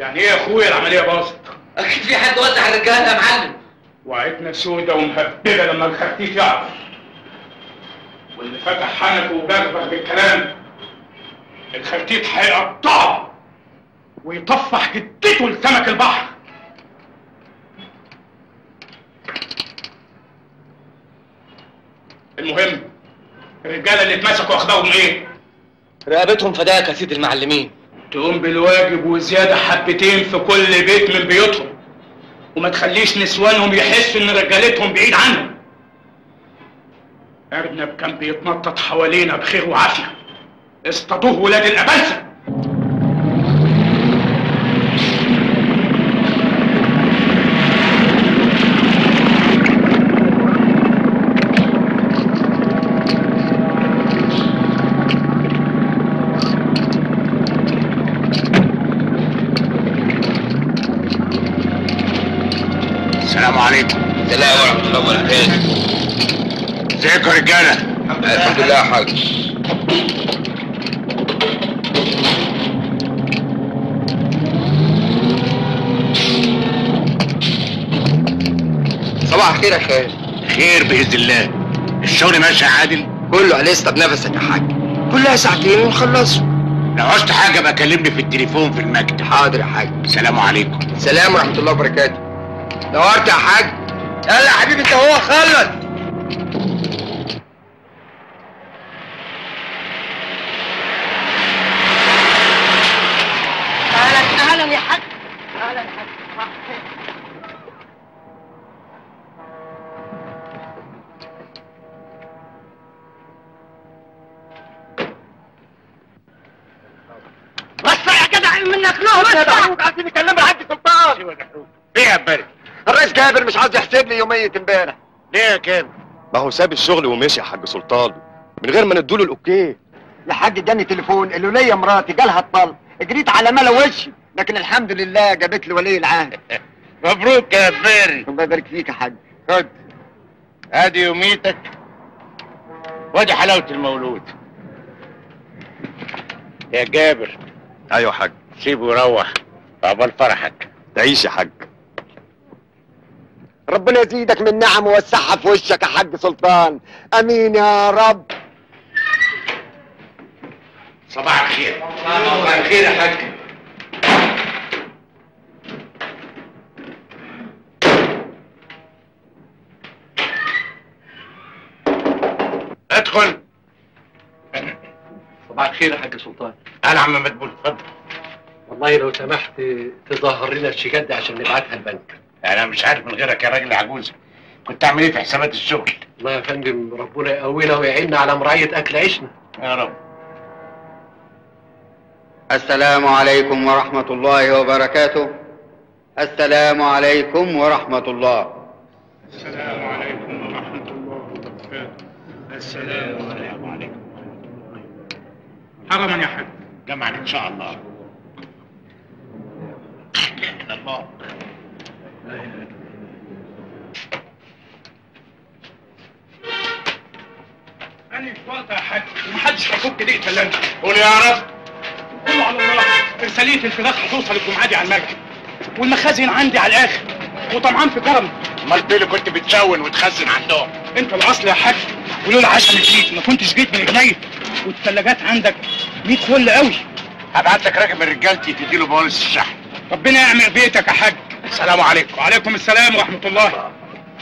يعني ايه يا اخويا العمليه باظت اكيد في حد وزع الرجاله يا معلم وعيتنا سودة ومهببه لما الخفتيت يعرف واللي فتح حنكه وبغبغ بالكلام الخفتيت هيقطعه ويطفح جدته لسمك البحر المهم الرجاله اللي اتمسكوا اخبارهم ايه؟ رقبتهم فداك يا سيد المعلمين تقوم بالواجب وزياده حبتين في كل بيت من بيوتهم وما تخليش نسوانهم يحسوا ان رجالتهم بعيد عنهم ارنب كان بيتنطط حوالينا بخير وعافيه اصطادوه ولاد الابلسه السلام عليكم السلام ورحمه الله وبركاته ازيكم يا رجاله الحمد لله يا حاج صباح الخير يا خير خير باذن الله الشغل ماشي عادل كله عليه بنفسك يا حاج كلها ساعتين ونخلصه لو عوزت حاجه بقى كلمني في التليفون في المكتب حاضر يا حاج السلام عليكم سلام ورحمه الله وبركاته نورت يا حاج يلا يا حبيبي انت هو خلص اهلا اهلا يا حاج اهلا يا حاج وسع يا جدع منك له وسع عايزين نكلم الحاج سلطان ايه يا بارد الرئيس جابر مش عاوز يحسب لي يوميه امبارح ليه يا كام ما هو ساب الشغل ومشي يا حاج سلطان من غير ما ندوله الاوكي يا حاج اداني تليفون قال له ليا مراتي جالها الطلب جريت على ملا وشي لكن الحمد لله جابت لي ولي العهد مبروك يا بارد الله يبارك فيك يا حاج خد ادي يوميتك وادي حلاوه المولود يا جابر ايوه يا حاج سيبه يروح عقبال فرحك تعيش يا حاج ربنا يزيدك من نعم ويوسعها في وشك يا حاج سلطان امين يا رب صباح الخير صباح الخير يا حاج ادخل صباح الخير يا حاج سلطان انا عم مدبول اتفضل والله لو سمحت تظهر لنا الشيكات دي عشان نبعتها البنك انا مش عارف من غيرك يا راجل عجوز كنت اعمل ايه في حسابات الشغل والله يا فندم ربنا يقوينا ويعيننا على مراعية أكل عيشنا يا رب السلام عليكم ورحمة الله وبركاته السلام عليكم ورحمة الله السلام عليكم ورحمه الله وبركاته السلام عليكم حرما يا حاج جمعا ان شاء الله إلى الله انا في وقت يا حاج ومحدش هيفك دي الا انت قول يا رب كله على الله ارساليه الفراخ هتوصل الجمعه دي على المركب والمخازن عندي على الاخر وطمعان في كرم امال فين اللي كنت بتشون وتخزن عندهم انت الاصل يا حاج ولولا عشان جيت ما كنتش جيت من جنيه والثلاجات عندك 100 فل قوي هبعت لك راجل من رجالتي تديله بوليس الشحن ربنا يعمر بيتك يا حاج السلام عليكم وعليكم السلام ورحمه الله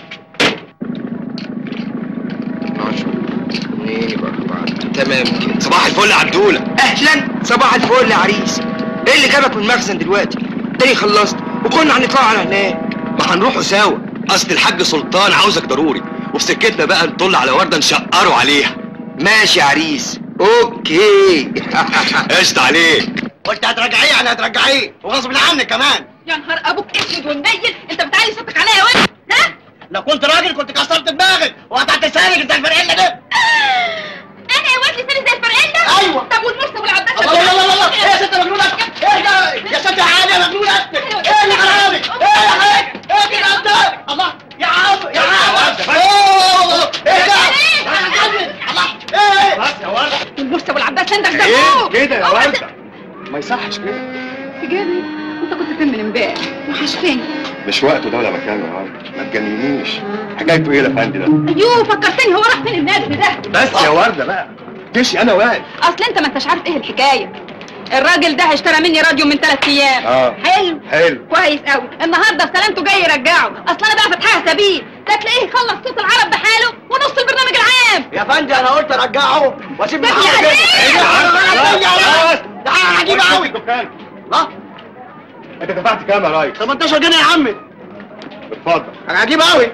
12 2 4 تمام كده صباح الفل يا عبدولة اهلا صباح الفل يا عريس ايه اللي جابك من المخزن دلوقتي تاني خلصت وكنا هنطلع على هناك ما هنروحوا سوا اصل الحاج سلطان عاوزك ضروري وفي سكتنا بقى نطل على ورده نشقروا عليها ماشي يا عريس اوكي قشطة عليك قلت هترجعيه يعني هترجعيه وغصب عنك كمان يا نهار ابوك اسود ومنيل انت بتعلي صوتك عليا يا ولد ها لو كنت راجل كنت كسرت دماغك وقطعت لسانك انت الفرقله ده انا يا ولد لساني زي الفرقله أيوة. طب والمرسى والعباسه الله الله الله الله ايه يا ست مجنونه ايه ده يا ست عادي يا مجنونه ايه اللي حرامك ايه يا حاج ايه كده قدامك الله يا عاصم يا عاصم أوه، ايه ده يا عم الله ايه بس يا ولد والمرسى والعباسه عندك ده ايه فوق كده يا هو ولد ده. ما يصحش كده في جيبي انت كنت فين من امبارح وحشتني مش وقته ده ولا مكانه يا ورده ما تجننيش حكايته ايه الافندي ده ايوه فكرتني هو راح فين النادي ده بس يا ورده بقى جيشي انا واقف اصل انت ما انتش عارف ايه الحكايه الراجل ده اشترى مني راديو من ثلاث ايام اه حلو حلو كويس قوي النهارده بسلامته جاي يرجعه اصل انا بقى فاتحاها سبيل ده تلاقيه يخلص صوت العرب بحاله ونص البرنامج العام يا فندم انا قلت ارجعه واسيب بس معاه يا كده. عزيز! تعالى هجيب قوي لا انت دفعت كام يا ريس 18 جنيه يا عمي اتفضل انا هجيب قوي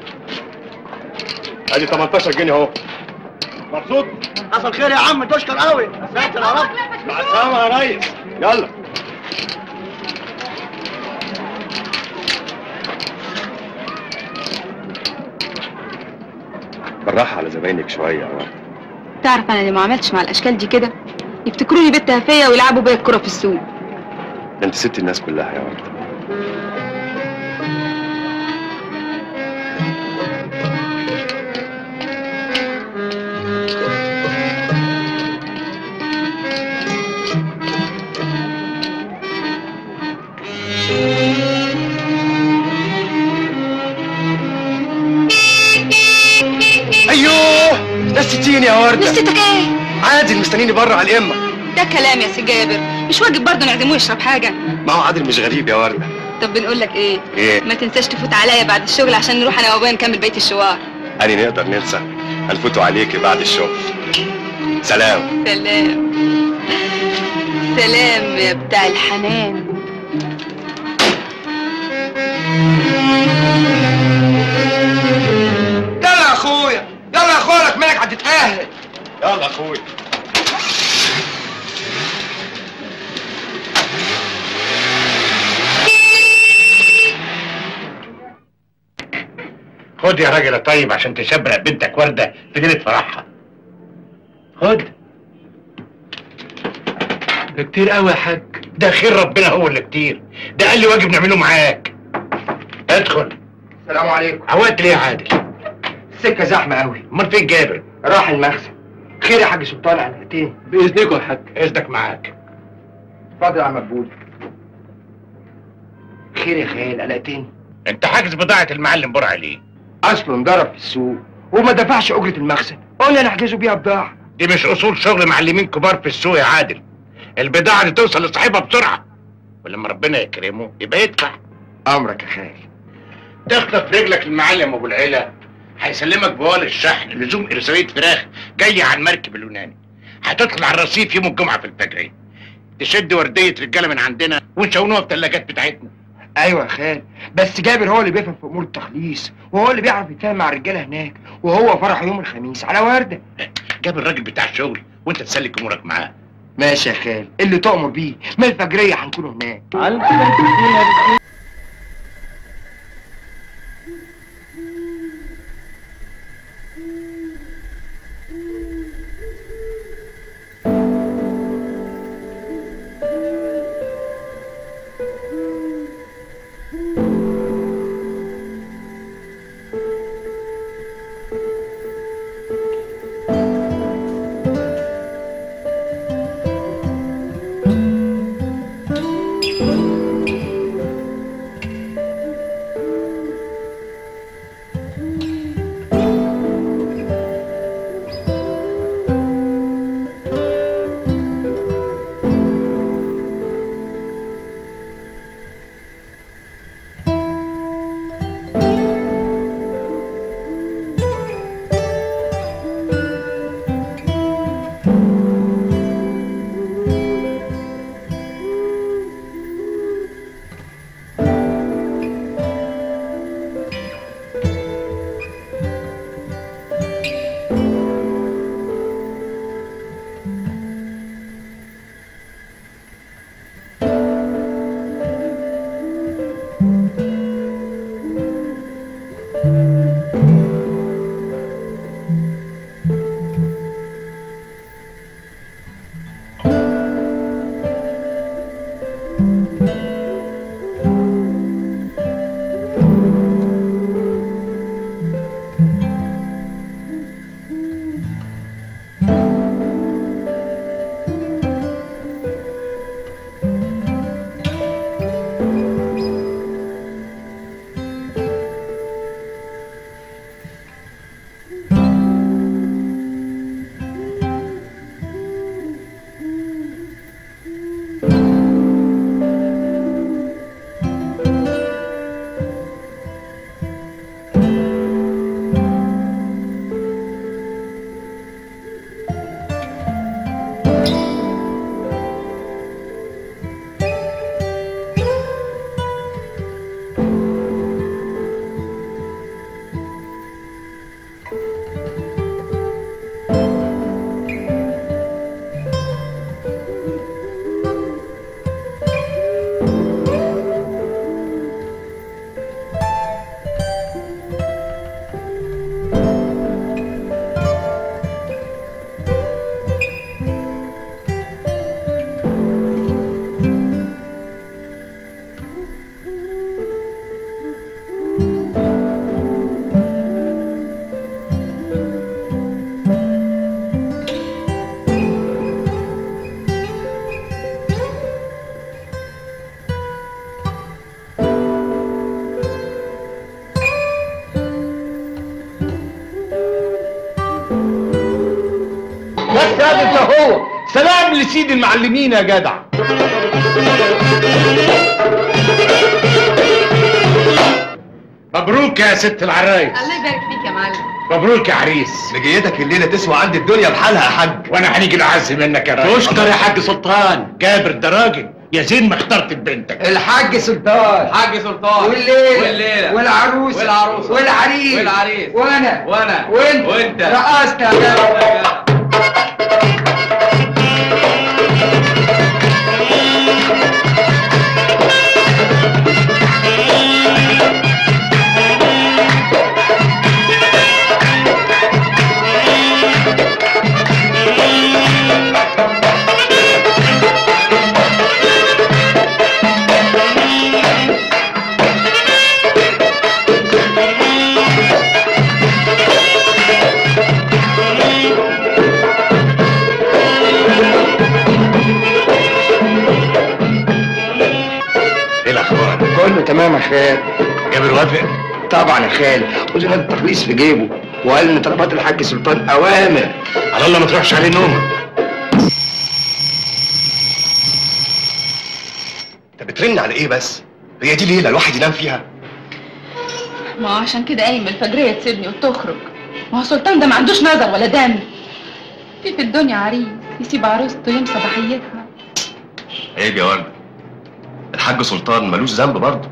ادي 18 جنيه اهو مبسوط حصل خير يا عم تشكر قوي ساتر يا رب مع السلامه يا ريس يلا بالراحه على زباينك شويه يا ورده تعرف انا اللي ما عملتش مع الاشكال دي كده يفتكروني بنت هفيه ويلعبوا بيا الكره في السوق ده انت ست الناس كلها يا ورده ايوه نسيتيني يا ورده نسيتك ايه عادل مستنيني بره على الامه ده كلام يا سي جابر مش واجب برضه نعزموه يشرب حاجه ما هو عادل مش غريب يا ورده طب بنقول لك ايه ايه ما تنساش تفوت عليا بعد الشغل عشان نروح انا وابويا نكمل بقيه الشوار أني نقدر ننسى هنفوتوا عليكي بعد الشغل سلام سلام سلام يا بتاع الحنان يلا يا اخويا يلا يا اخويا لك مالك هتتاهل يلا اخوي خد يا راجل طيب عشان تشبرق بنتك ورده في ليله فرحها خد ده كتير قوي يا حاج ده خير ربنا هو اللي كتير ده قال لي واجب نعمله معاك ادخل السلام عليكم عوقت ليه يا عادل السكه زحمه قوي امال فين جابر راح المخزن خير يا حاج سلطان علقتين باذنكم يا حاج اذنك معاك اتفضل يا عم مقبول خير يا خيال قلقتين انت حاجز بضاعه المعلم برع ليه اصله انضرب في السوق وما دفعش اجره المخزن قلنا نحجزه بيها بضاعه دي مش اصول شغل معلمين كبار في السوق يا عادل البضاعه دي توصل لصاحبها بسرعه ولما ربنا يكرمه يبقى يدفع امرك يا خال تخطف رجلك المعلم ابو العيله هيسلمك بوال الشحن لزوم ارساليه فراخ جايه على المركب اليوناني هتطلع على الرصيف يوم الجمعه في الفجريه تشد ورديه رجاله من عندنا ونشونوها في الثلاجات بتاعتنا ايوه يا خال بس جابر هو اللي بيفهم في امور التخليص وهو اللي بيعرف يتفاهم مع الرجاله هناك وهو فرح يوم الخميس على ورده جاب الراجل بتاع الشغل وانت تسلك امورك معاه ماشي يا خال اللي تؤمر بيه ما الفجريه هنكون هناك لسيد المعلمين يا جدع مبروك يا ست العرايس الله يبارك فيك يا معلم مبروك يا عريس مجيتك الليله تسوى عند الدنيا بحالها يا حاج وانا هنيجي نعز منك يا راجل تشكر يا حاج سلطان جابر ده راجل يا زين ما اخترت بنتك الحاج سلطان حاج سلطان والليلة والليلة والعروسة والعروسة والعريس والعريس وانا وانا وانت وانت رقصت يا جدع ايه الاخبار كله تمام يا خال جابر وافق طبعا يا خال وزن التخليص في جيبه وقال ان طلبات الحاج سلطان اوامر على الله ما تروحش عليه نومه انت بترن على ايه بس هي دي ليله الواحد ينام فيها ما هو عشان كده قايم الفجرية تسيبني وتخرج ما هو سلطان ده ما عندوش نظر ولا دم في في الدنيا عريس يسيب عروسته يوم صباحيتها عيب يا ورد الحاج سلطان ملوش ذنب برضه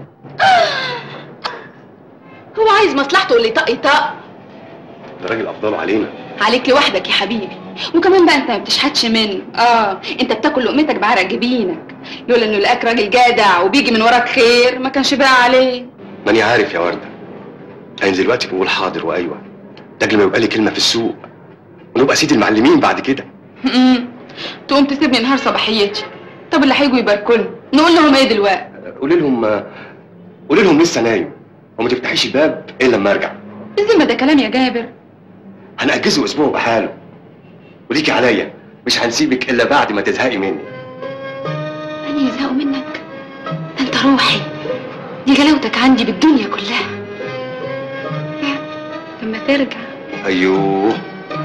هو عايز مصلحته اللي طق يطق ده راجل افضله علينا عليك لوحدك يا حبيبي وكمان بقى انت ما بتشحتش منه اه انت بتاكل لقمتك بعرق جبينك لولا انه لقاك راجل جدع وبيجي من وراك خير ما كانش بقى عليه ماني عارف يا ورده انا دلوقتي بقول حاضر وايوه ده قبل ما يبقى لي كلمه في السوق ونبقى سيد المعلمين بعد كده امم تقوم تسيبني نهار صباحيتي طب اللي هيجوا يباركولنا نقول لهم ايه دلوقتي قولي لهم قولي لهم لسه نايم وما تفتحيش الباب الا لما ارجع الذمه ده كلام يا جابر هنأجزه اسبوع بحاله وليكي عليا مش هنسيبك الا بعد ما تزهقي مني أنا يزهقوا منك ده انت روحي دي جلاوتك عندي بالدنيا كلها ها، لما ترجع ايوه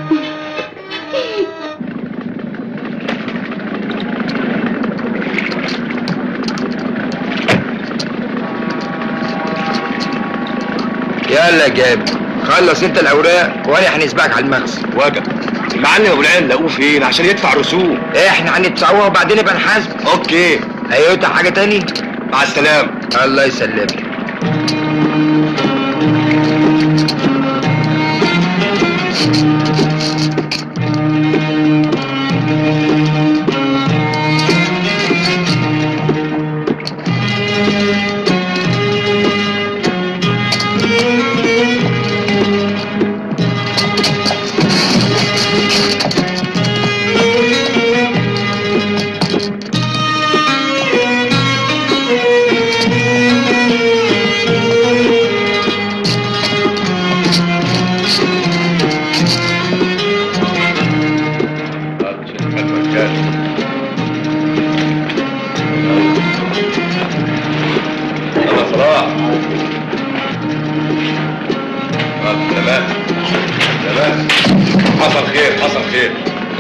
يلا يا جابر خلص انت الاوراق وانا هنسبقك على المخزن واجب المعلم ابو العين لاقوه فين عشان يدفع رسوم احنا هندفعوها وبعدين نبقى نحاسب اوكي ايوه حاجه تاني مع السلامه الله يسلمك يلا صلاح يلا تمام تمام حصل خير حصل خير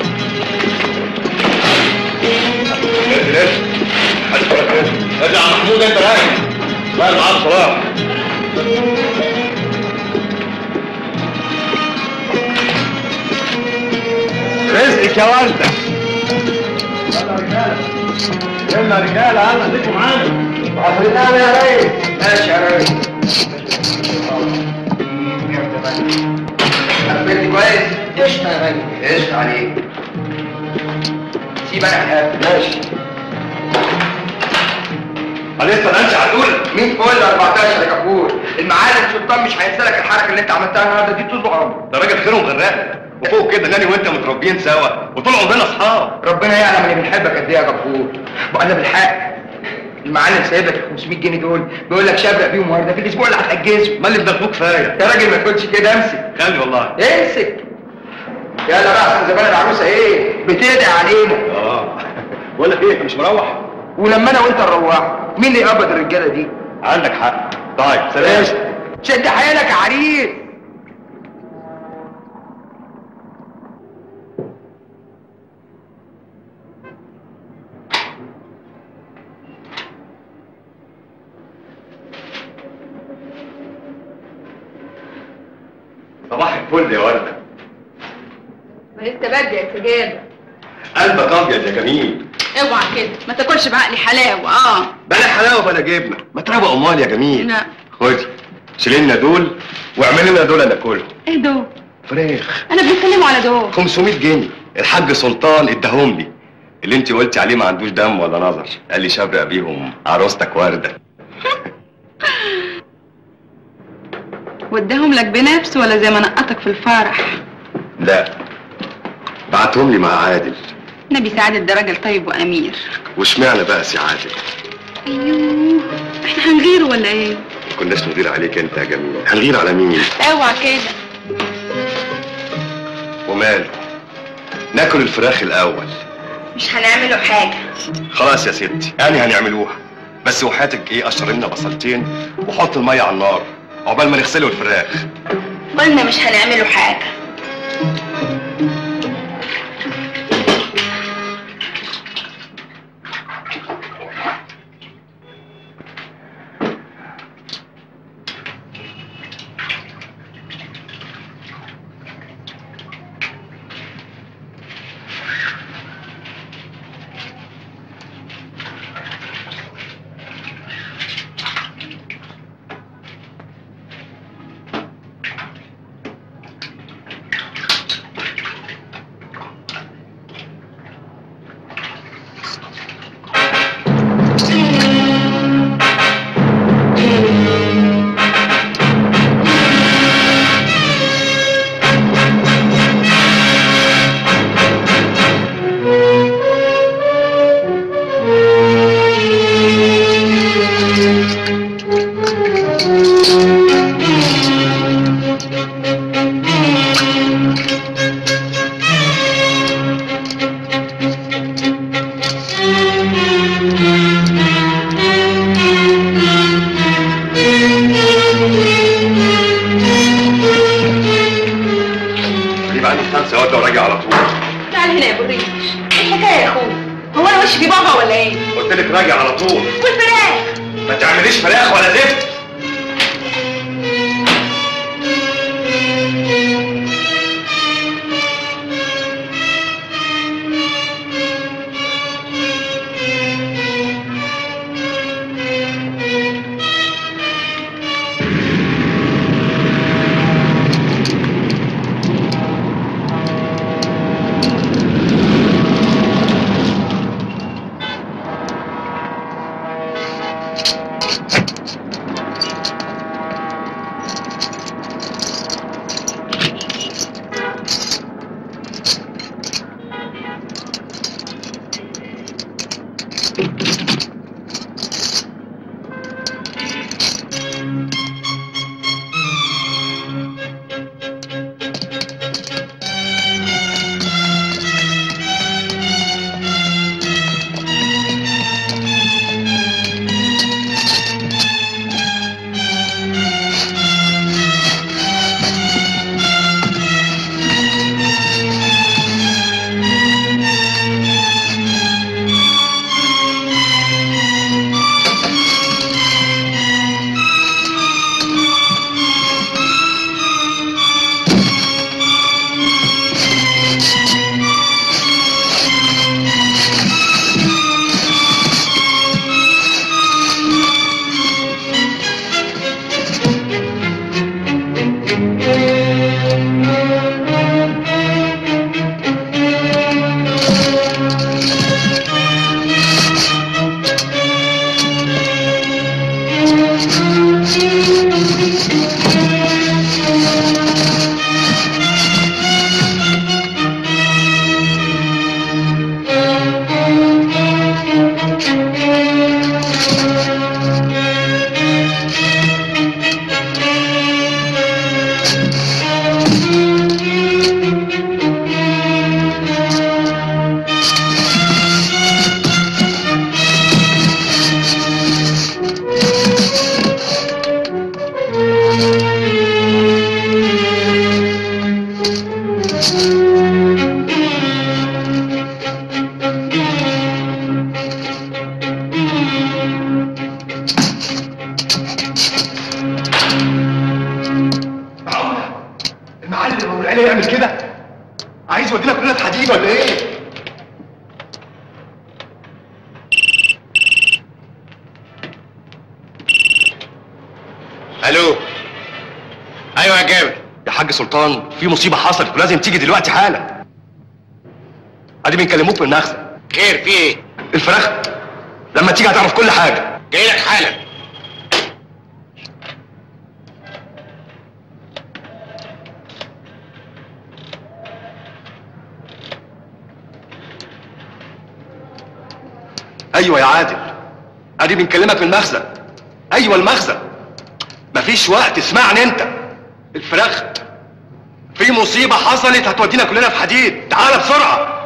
انزل انزل حد فرق انزل انزل يا محمود انت راجع لا اللي معاك صلاح رزقك يا ورده يلا رجاله يلا خليكم معانا عفريتنا يا ريس ماشي يا ريس قفلت كويس قشطة يا ريس قشطة عليك سيب انا حاجة ماشي لسه نانسي هتقول 100 فل 14 يا كفور المعالم سلطان مش هينسى لك الحركة اللي انت عملتها النهارده دي طول عمرك ده راجل خير وغرقنا وفوق كده ناني وانت متربيين سوا وطول عمرنا اصحاب ربنا يعلم اني بنحبك قد ايه يا كفور وانا بالحق المعلم سايب لك ال 500 جنيه دول بيقول لك شبرق بيهم النهارده في الاسبوع اللي هتاجزه ما اللي بدخلوك كفايه يا راجل ما تقولش كده امسك خلي والله امسك يلا بقى احسن زمان العروسه ايه بتدعي علينا اه بقول لك ايه مش مروح ولما انا وانت نروح مين اللي يقبض الرجاله دي عندك حق طيب سلام شد حيلك يا عريس الفل يا ورده لسه بدري يا سجادة قلبك ابيض يا جميل اوعى كده ما تاكلش بعقلي حلاوة اه بلا حلاوه بلا جبنه ما تروق امال يا جميل لا خدي شيل لنا دول واعمل لنا دول ناكلهم ايه دول فراخ انا بنتكلموا على دول 500 جنيه الحاج سلطان اداهم لي اللي انت قلتي عليه ما عندوش دم ولا نظر قال لي شبرق بيهم عروستك ورده واداهم لك بنفسه ولا زي ما نقطك في الفرح لا بعتهم لي مع عادل نبي سعادة ده راجل طيب وامير واشمعنى بقى سي عادل ايوه احنا هنغيره ولا ايه ما كناش نغير عليك انت يا جميل هنغير على مين اوعى كده وماله ناكل الفراخ الاول مش هنعمله حاجة خلاص يا ستي يعني هنعملوها بس وحياتك ايه قشر لنا بصلتين وحط الميه على النار عقبال ما نغسله الفراخ قلنا مش هنعمله حاجة جيب عندي خمسه واد وراجع على طول تعال هنا يا ابو الريش ايه الحكاية يا اخويا هو انا وشي في بابا ولا ايه قلت لك راجع على طول والفراخ ما تعمليش فراخ ولا زفت الو ايوه يا جابر يا حاج سلطان في مصيبه حصلت ولازم تيجي دلوقتي حالا ادي بنكلموك من المخزن خير في ايه الفراخ لما تيجي هتعرف كل حاجه جاي لك حالا ايوه يا عادل ادي بنكلمك من المخزن ايوه المخزن مفيش وقت اسمعني انت الفراخ في مصيبه حصلت هتودينا كلنا في حديد تعال بسرعه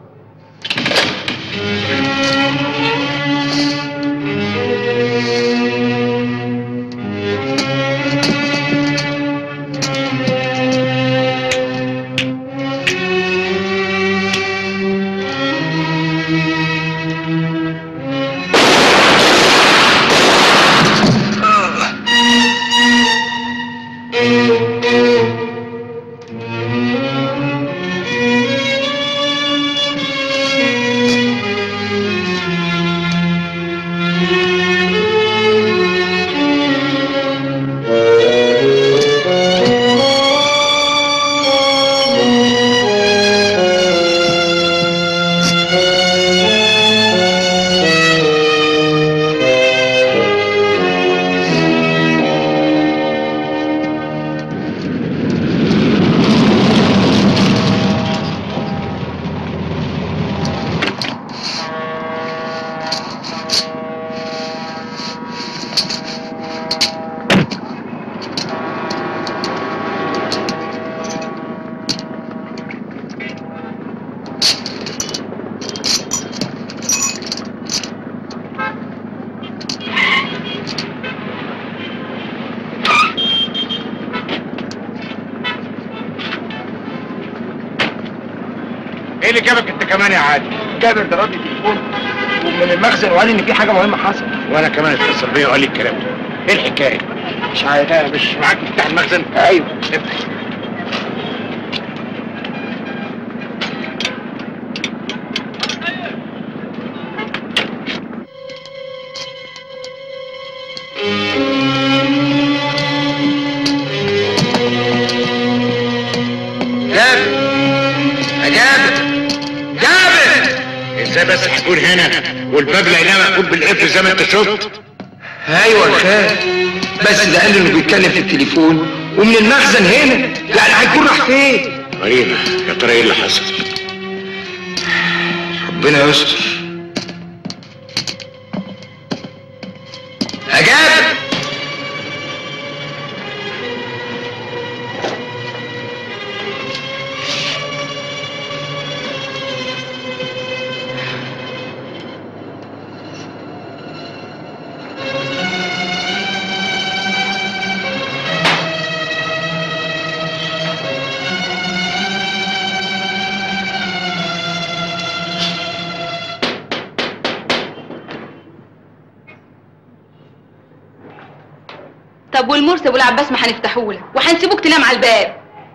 ايه اللي جابك انت كمان يا عادل جابر ضرب لي تليفون ومن المخزن وقال لي ان في حاجه مهمه حصلت وانا كمان اتصل بيا وقال لي الكلام ده ايه الحكايه مش عارف مش معاك مفتاح المخزن ايوه افتح جابر يا جابر جابر ازاي بس هتكون هنا والباب لقيناه مقفول بالقفل زي ما انت شفت ايوه الخير بس ده قال لي انه بيتكلم في التليفون ومن المخزن هنا يعني هيكون راح فين غريبه يا ترى ايه اللي حصل ربنا يستر يا جابر طب والمرسي والعباس ما هنفتحهولك وهنسيبوك تنام على الباب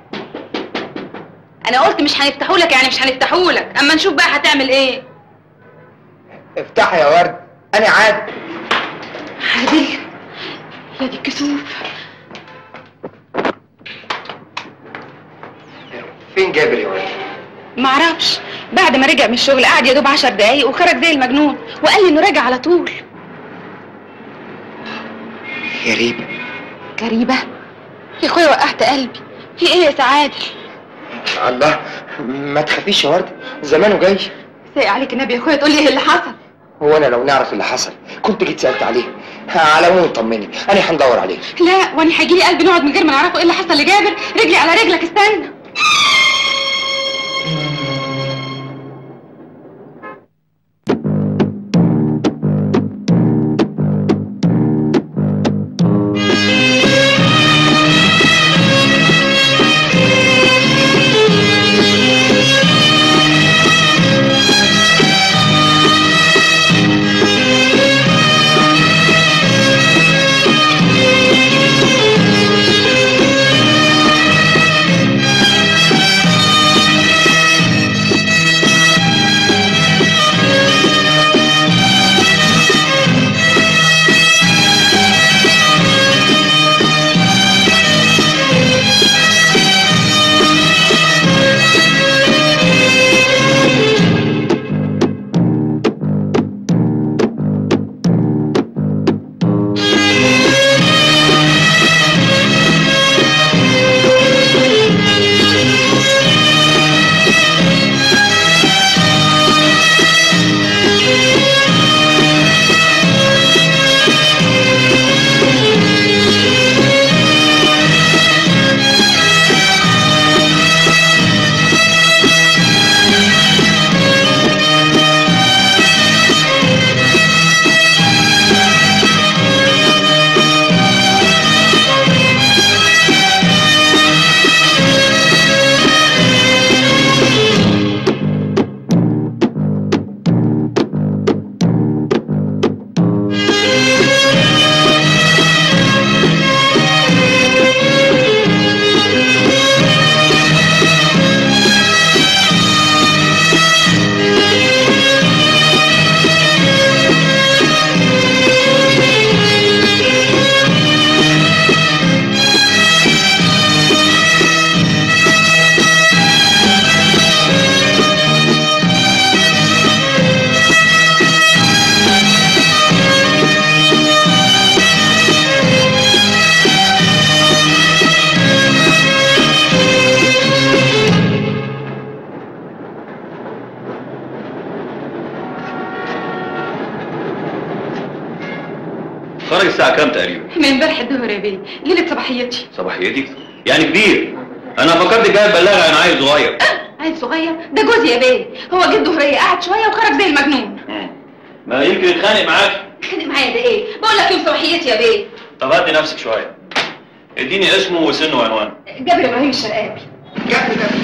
انا قلت مش هنفتحهولك يعني مش هنفتحهولك اما نشوف بقى هتعمل ايه افتحي يا ورد انا عاد عادل يا دي الكسوف فين جابر يا ورد معرفش بعد ما رجع من الشغل قعد يا دوب عشر دقايق وخرج زي المجنون وقال لي انه راجع على طول غريبة غريبة يا اخويا وقعت قلبي في ايه يا سعادة الله ما تخافيش يا ورد زمانه جاي سايق عليك النبي يا اخويا تقول لي ايه اللي حصل هو انا لو نعرف اللي حصل كنت جيت سالت عليه على العموم طمني انا هندور عليه لا وانا هيجيلي قلبي نقعد من غير ما نعرفه ايه اللي حصل لجابر رجلي على رجلك استنى خرج الساعه كام تقريبا من امبارح الظهر يا بيه ليله صباحيتي صباحيتي يعني كبير انا فكرت جاي ابلغ عن عيل صغير عيل صغير ده جوزي يا بيه هو جه الظهريه قعد شويه وخرج زي المجنون ما يمكن يتخانق معاك خانق معايا ده ايه بقول لك يوم صباحيتي يا بيه طب هدي نفسك شويه اديني اسمه وسنه وعنوانه جابر ابراهيم الشرقاوي جابر جابر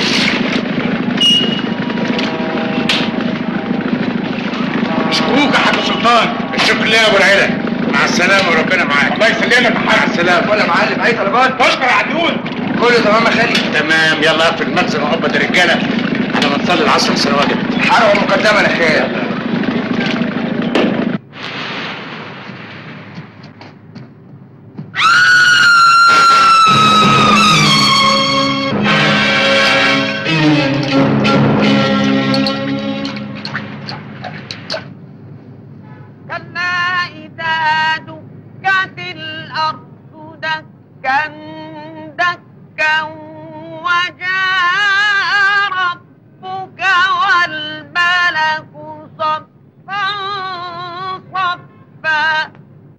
شكوك يا حاج سلطان الشكر لله يا ابو العيله مع السلامه وربنا معاك الله يسلمك يا حاج السلامه ولا معلم اي طلبات تشكر يا عدول كله تمام يا خالي تمام يلا اقفل المخزن وقبض الرجاله انا بنصلي العصر في واجب حرقه مقدمه يا خال كلا إذا دكت الأرض دكا دكا وجاء ربك والملك صفا صفا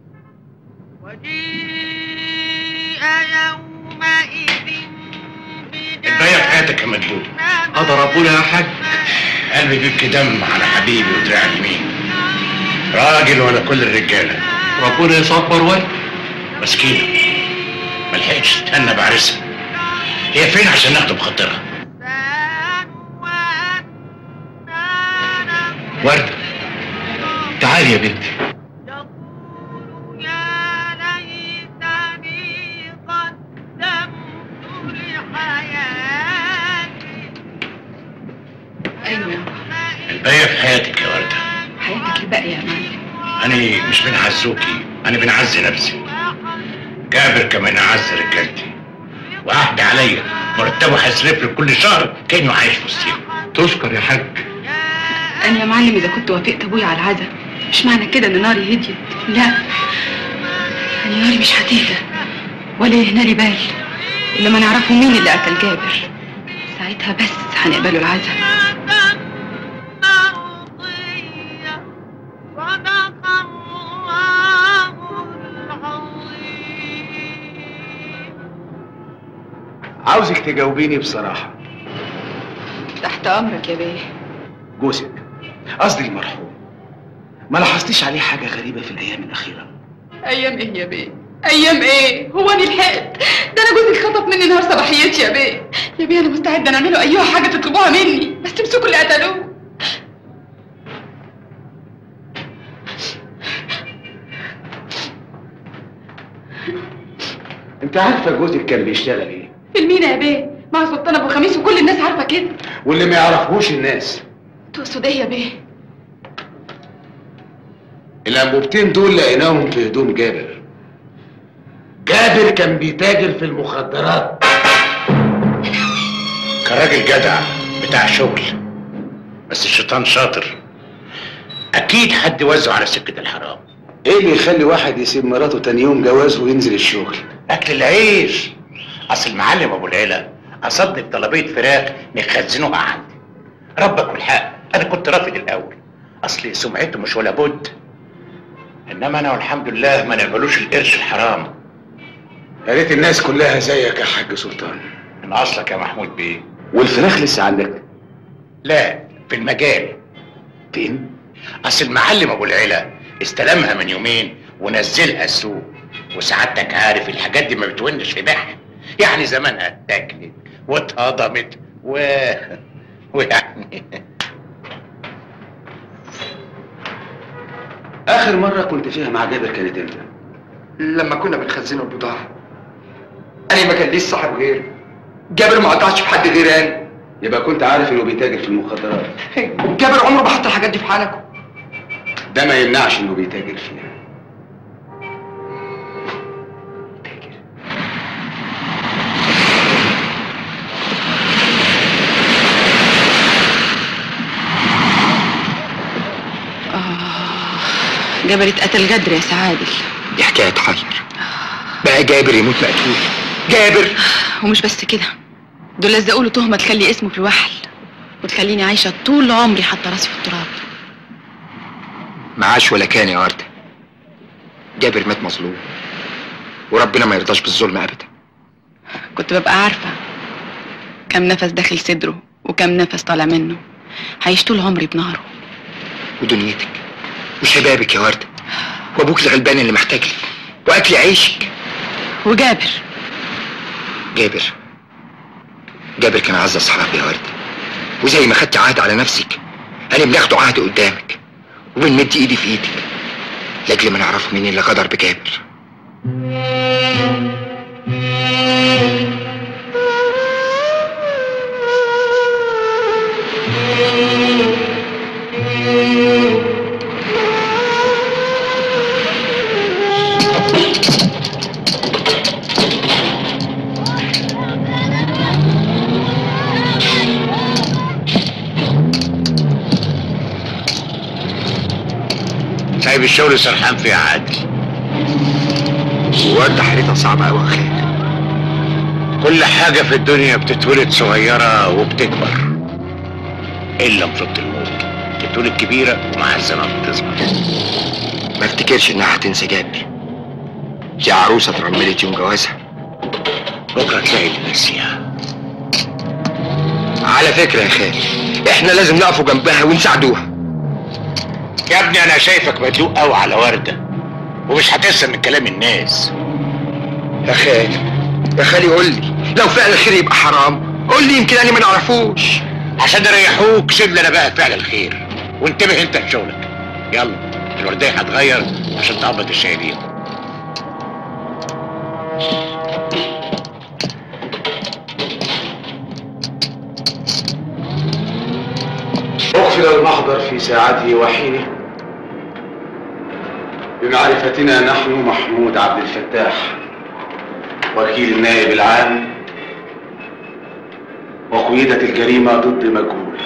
وجيء يومئذ الباقي في حياتك يا مدبول قضى ربنا يا حاج قلبي بيبكي دم على حبيبي ودراع اليمين راجل ولا كل الرجاله ربنا يصبر وجه مسكينه ملحقتش تستنى بعرسها هي فين عشان ناخده بخاطرها وردة تعالي يا بنتي يا ليتني قدمت لحياتي ايوه الباقي في حياتك يا ورده حياتك الباقيه يا معلم انا مش بنعزوكي انا بنعزي نفسي جابر كمان اعز رجالتي وعهد عليا مرتبه هيصرف لي كل شهر كانه عايش في وسطيهم تشكر يا حاج انا يا معلم اذا كنت وافقت ابويا على العزا مش معنى كده ان ناري هديت لا انا ناري مش هتهدى ولا يهنا لي بال الا ما نعرفوا مين اللي قتل جابر ساعتها بس هنقبلوا العزا مرضية صدق الله العظيم عاوزك تجاوبيني بصراحة تحت امرك يا بيه جوزك قصدي المرحوم ما لاحظتيش عليه حاجة غريبة في الأيام الأخيرة ايام ايه يا بيه ايام ايه هو انا لحقت ده انا جوزي اتخطف مني نهار صباحيتي يا بيه يا بيه انا مستعده نعمله ايها حاجه تطلبوها مني بس تمسكوا اللي قتلوه أنت عارفة جوزك كان بيشتغل إيه في المينا يا بيه مع سلطان ابو خميس وكل الناس عارفه كده واللي ما يعرفهوش الناس تقصد ايه يا بيه الأنبوبتين دول لقيناهم في هدوم جابر جابر كان بيتاجر في المخدرات كان راجل جدع بتاع شغل بس الشيطان شاطر اكيد حد وزعه على سكه الحرام ايه اللي يخلي واحد يسيب مراته تاني يوم جوازه وينزل الشغل اكل العيش اصل المعلم ابو العيله اصدق طلبيه فراخ نخزنوها عندي ربك والحق انا كنت رافض الاول اصل سمعته مش ولا بد انما انا والحمد لله ما نقبلوش القرش الحرام يا ريت الناس كلها زيك يا حاج سلطان من اصلك يا محمود بيه والفراخ لسه عندك لا في المجال فين اصل المعلم ابو العيله استلمها من يومين ونزلها السوق وسعادتك عارف الحاجات دي ما بتونش في بيعها يعني زمانها اتاكلت واتهضمت و ويعني اخر مره كنت فيها مع جابر كانت امتى لما كنا بنخزنه البضاعة أنا ما كان ليش صاحب غيري جابر ما قطعش في حد غير أنا يبقى كنت عارف انه بيتاجر في المخدرات جابر عمره ما حط الحاجات دي في حالكم ده ما يمنعش انه بيتاجر فيها جابر اتقتل جدر يا سعادل دي حكاية حير بقى جابر يموت مقتول جابر ومش بس كده دول لزقوا له تهمه تخلي اسمه في الوحل وتخليني عايشه طول عمري حاطه راسي في التراب معاش ولا كان يا وردة جابر مات مظلوم وربنا ما يرضاش بالظلم ابدا كنت ببقى عارفة كم نفس داخل صدره وكم نفس طالع منه هيعيش طول عمري بنهره ودنيتك وشبابك يا ورده وابوك الغلبان اللي محتاج لك واكل عيشك وجابر جابر جابر كان اعز اصحابي يا ورده وزي ما خدت عهد على نفسك انا بناخده عهد قدامك وبنمد ايدي في ايدك لاجل ما نعرف مين اللي غدر بجابر سايب الشغل سرحان فيها عادل ورده حالتها صعبه قوي يا خالد كل حاجة في الدنيا بتتولد صغيرة وبتكبر إلا مصيبة الموت بتولد كبيرة ومع الزمن بتصغر ما افتكرش انها هتنسى جابر دي عروسه اترملت يوم جوازها بكرة تلاقي اللي ناسيها على فكره يا خالد احنا لازم نقفوا جنبها ونساعدوها يا ابني أنا شايفك مدلوق قوي على وردة ومش هتسمع من كلام الناس يا خالد يا خالي قول لي لو فعل الخير يبقى حرام قول لي يمكن انا ما نعرفوش عشان يريحوك سيب لنا بقى فعل الخير وانتبه انت لشغلك يلا الوردية هتغير عشان تقبض الشايلين أقفل المحضر في ساعته وحينه بمعرفتنا نحن محمود عبد الفتاح وكيل النائب العام وقيدت الجريمة ضد مجهول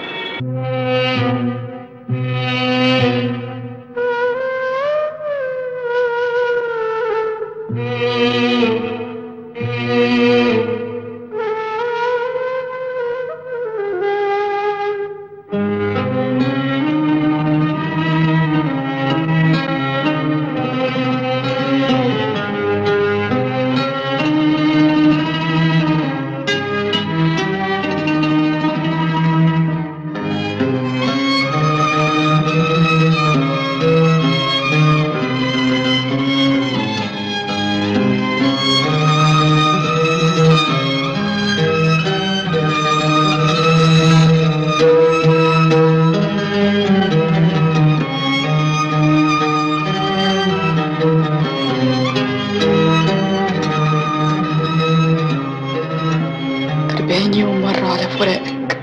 أربعين يوم مرة على فراقك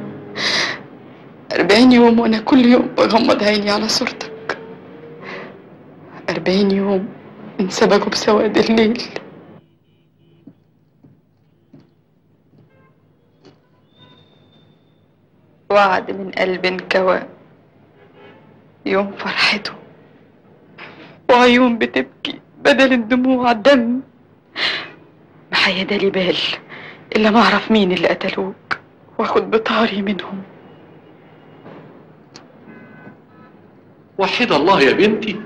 أربعين يوم وأنا كل يوم بغمض عيني على صورتك أربعين يوم انسبقوا بسواد الليل وعد من قلب انكوى يوم فرحته وعيون بتبكي بدل الدموع الدم ما هيدالي بال إلا ما أعرف مين اللي قتلوك وآخد بطاري منهم وحد الله يا بنتي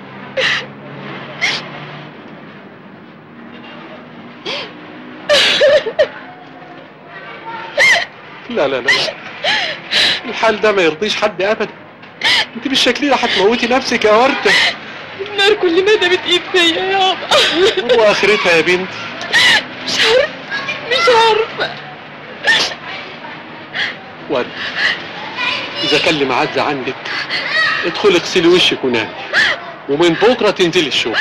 لا لا لا لا الحال ده ما يرضيش حد ابدا انت بالشكل ده هتموتي نفسك يا ورده النار كل ما دامت ايد فيا يابا واخرتها يا بنتي مش عارفة مش عارفة ورده اذا كان لي معزه عندك ادخلي اغسلي وشك ونامي ومن بكره تنزلي الشغل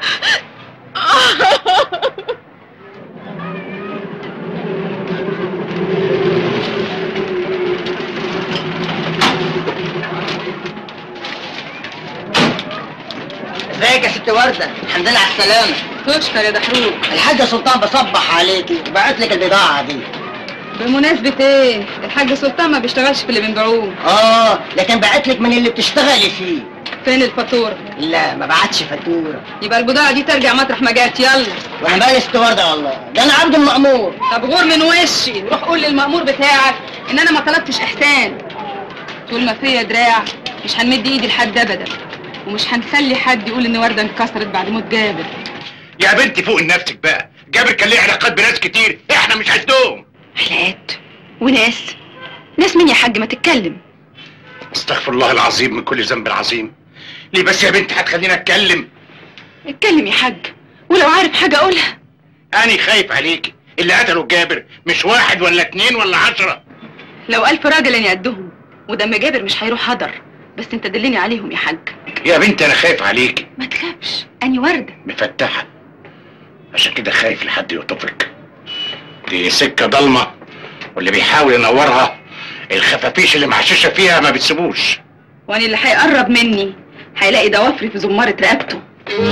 ازيك يا ست وردة الحمد لله على السلامة تشكر يا دحروق الحاجة سلطان بصبح عليكي وبعت لك البضاعة دي بمناسبة ايه؟ الحاج سلطان ما بيشتغلش في اللي بنبيعوه اه لكن بعت لك من اللي بتشتغلي فيه فين الفاتورة؟ لا ما بعتش فاتورة يبقى البضاعة دي ترجع مطرح ما جات يلا وانا مالي ست وردة والله ده انا عبد المأمور طب غور من وشي روح قول للمأمور بتاعك ان انا ما طلبتش احسان طول ما فيا دراع مش هنمد ايدي لحد ابدا ومش هنخلي حد يقول ان ورده انكسرت بعد موت جابر يا بنتي فوق نفسك بقى جابر كان ليه علاقات بناس كتير احنا مش عايزينهم علاقات وناس ناس مين يا حاج ما تتكلم استغفر الله العظيم من كل ذنب عظيم ليه بس يا بنتي هتخليني اتكلم اتكلم يا حاج ولو عارف حاجه قولها انا خايف عليكي اللي قتلوا جابر مش واحد ولا اتنين ولا عشرة لو ألف راجل أن يقدهم ودم جابر مش هيروح هدر بس انت دلني عليهم يا حاج يا بنتي انا خايف عليكي ما تخافش اني ورده مفتحة عشان كده خايف لحد يخطفك دي سكة ضلمة واللي بيحاول ينورها الخفافيش اللي محششة فيها ما بتسيبوش وانا اللي هيقرب مني هيلاقي ضوافري في زمارة رقبته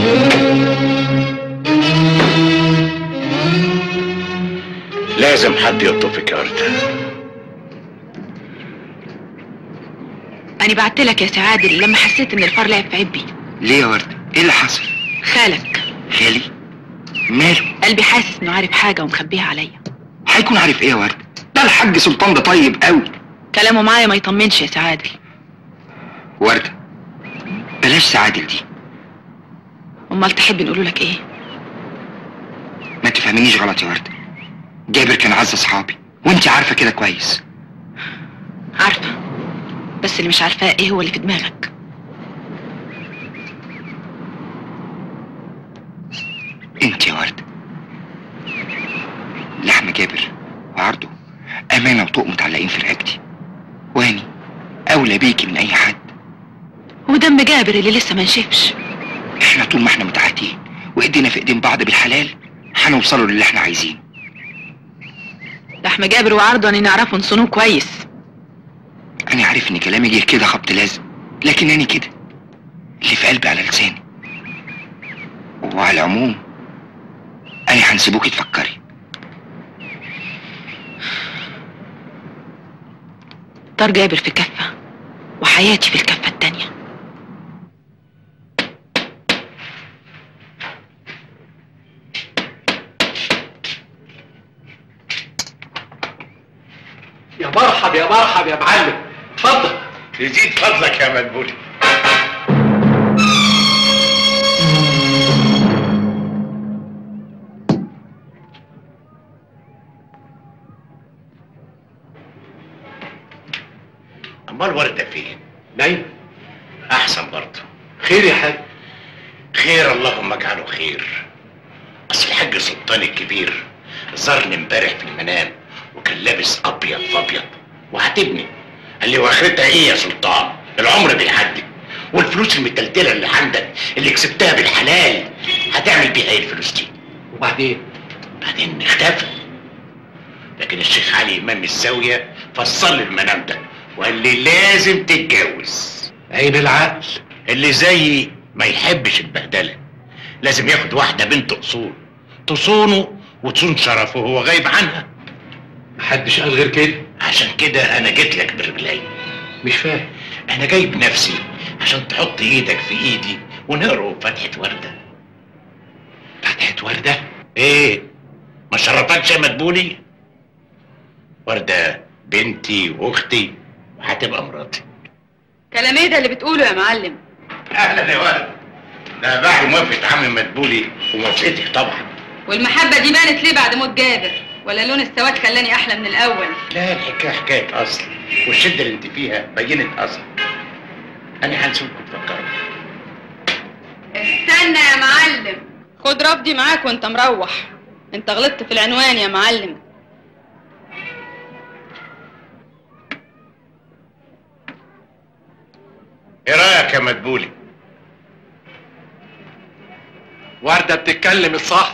لازم حد يخطفك يا وردة انا بعت لك يا سي عادل لما حسيت ان الفار لعب في عبي ليه يا وردة ايه اللي حصل خالك خالي ماله قلبي حاسس انه عارف حاجه ومخبيها عليا هيكون عارف ايه يا وردة ده الحاج سلطان ده طيب قوي كلامه معايا ما يطمنش يا سي عادل وردة بلاش سعادل دي امال تحب نقول لك ايه ما تفهمينيش غلط يا وردة جابر كان عز اصحابي وانت عارفة كده كويس عارفه بس اللي مش عارفاه ايه هو اللي في دماغك انت يا وردة لحم جابر وعرضه امانة وطوق متعلقين في رقبتي واني اولى بيكي من اي حد ودم جابر اللي لسه ما نشفش احنا طول ما احنا متعهدين وايدينا في ايدين بعض بالحلال هنوصلوا للي احنا عايزينه لحم جابر وعرضه اني نعرفه نصونوه كويس انا عارف ان كلامي جه كده خبط لازم لكن انا كده اللي في قلبي على لساني وعلى العموم انا هنسيبوكي تفكري طار جابر في كفه وحياتي في الكفه التانيه يا مرحب يا مرحب يا معلم اتفضل يزيد فضلك يا مدبولي امال وردة فين؟ نايم احسن برضه خير يا حاج خير اللهم اجعله خير اصل الحاج سلطان الكبير زارني امبارح في المنام وكان لابس ابيض في ابيض وهتبني قال لي واخرتها ايه يا سلطان العمر بيعدي والفلوس المتلتله اللي عندك اللي كسبتها بالحلال هتعمل بيها ايه الفلوس دي وبعدين بعدين اختفى لكن الشيخ علي امام الزاويه فسر لي المنام ده وقال لي لازم تتجوز عين العقل اللي زيي ما يحبش البهدله لازم ياخد واحده بنت اصول تصونه وتصون شرفه وهو غايب عنها محدش قال غير كده عشان كده انا جيت لك برجلي مش فاهم انا جايب نفسي عشان تحط ايدك في ايدي ونقروا فتحة وردة فتحة وردة؟ ايه؟ ما شرفتش يا مدبولي؟ وردة بنتي واختي وهتبقى مراتي كلام ايه ده اللي بتقوله يا معلم اهلا يا ولد ده بعد موافقة عم مدبولي وموافقتك طبعا والمحبه دي بانت ليه بعد موت جابر ولا لون السواد خلاني احلى من الاول لا الحكاية حكاية أصل والشدة اللي انت فيها بينت أصل أنا هنسيبكم تفكروا استنى يا معلم خد رفضي معاك وانت مروح انت غلطت في العنوان يا معلم إيه رأيك يا مدبولي؟ وردة بتتكلم الصح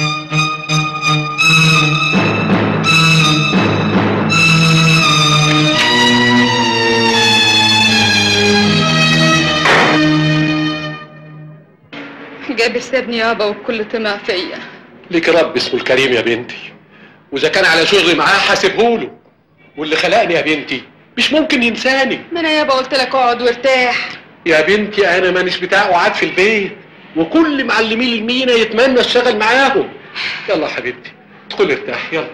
جابر سابني يابا والكل طمع فيا ليك رب اسمه الكريم يا بنتي واذا كان على شغلي معاه حاسبهوله واللي خلقني يا بنتي مش ممكن ينساني ما انا يابا قلت لك اقعد وارتاح يا بنتي انا مانيش بتاع قعاد في البيت وكل معلمين المينا يتمنى اشتغل معاهم يلا يا حبيبتي ادخلي ارتاح يلا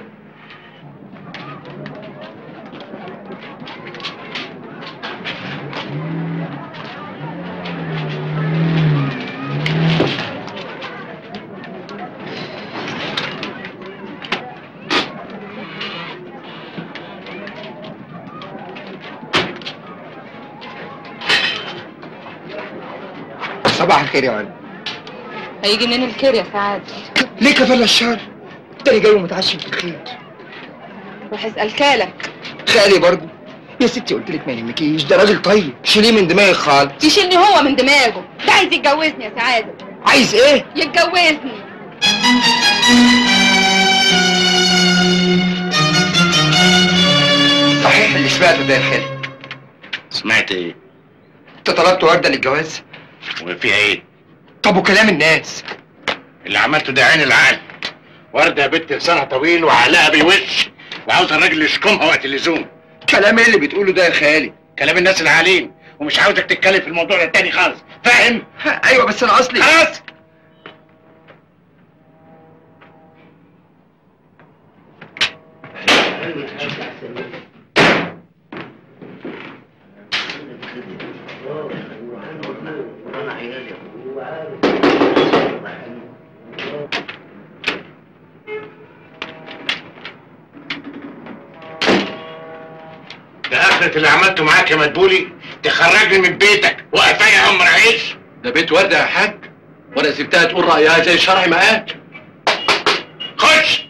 صباح الخير يا ولد هيجي منين الخير يا سعاد ليه كفل الشر ده جاي ومتعشم في الخير روح اسال خالك خالي برضه يا ستي قلت لك ما يهمكيش ده راجل طيب شيليه من دماغك خالص يشيلني هو من دماغه ده عايز يتجوزني يا سعاده عايز ايه يتجوزني صحيح اللي سمعته ده يا خالي سمعت ايه؟ انت طلبت ورده للجواز وفيها ايه؟ طب وكلام الناس اللي عملته ده عين العقل وردة يا بنت لسانها طويل وعقلها بالوش وعاوز الراجل يشكمها وقت اللزوم كلام ايه اللي بتقوله ده يا خالي كلام الناس العالين ومش عاوزك تتكلم في الموضوع ده تاني خالص فاهم؟ ايوه بس انا اصلي خلاص ده اخرة اللي عملته معاك يا مدبولي تخرجني من بيتك وقفايا عمر عيش ده بيت ورده يا حاج وانا سبتها تقول رايها زي الشرع ما قال خش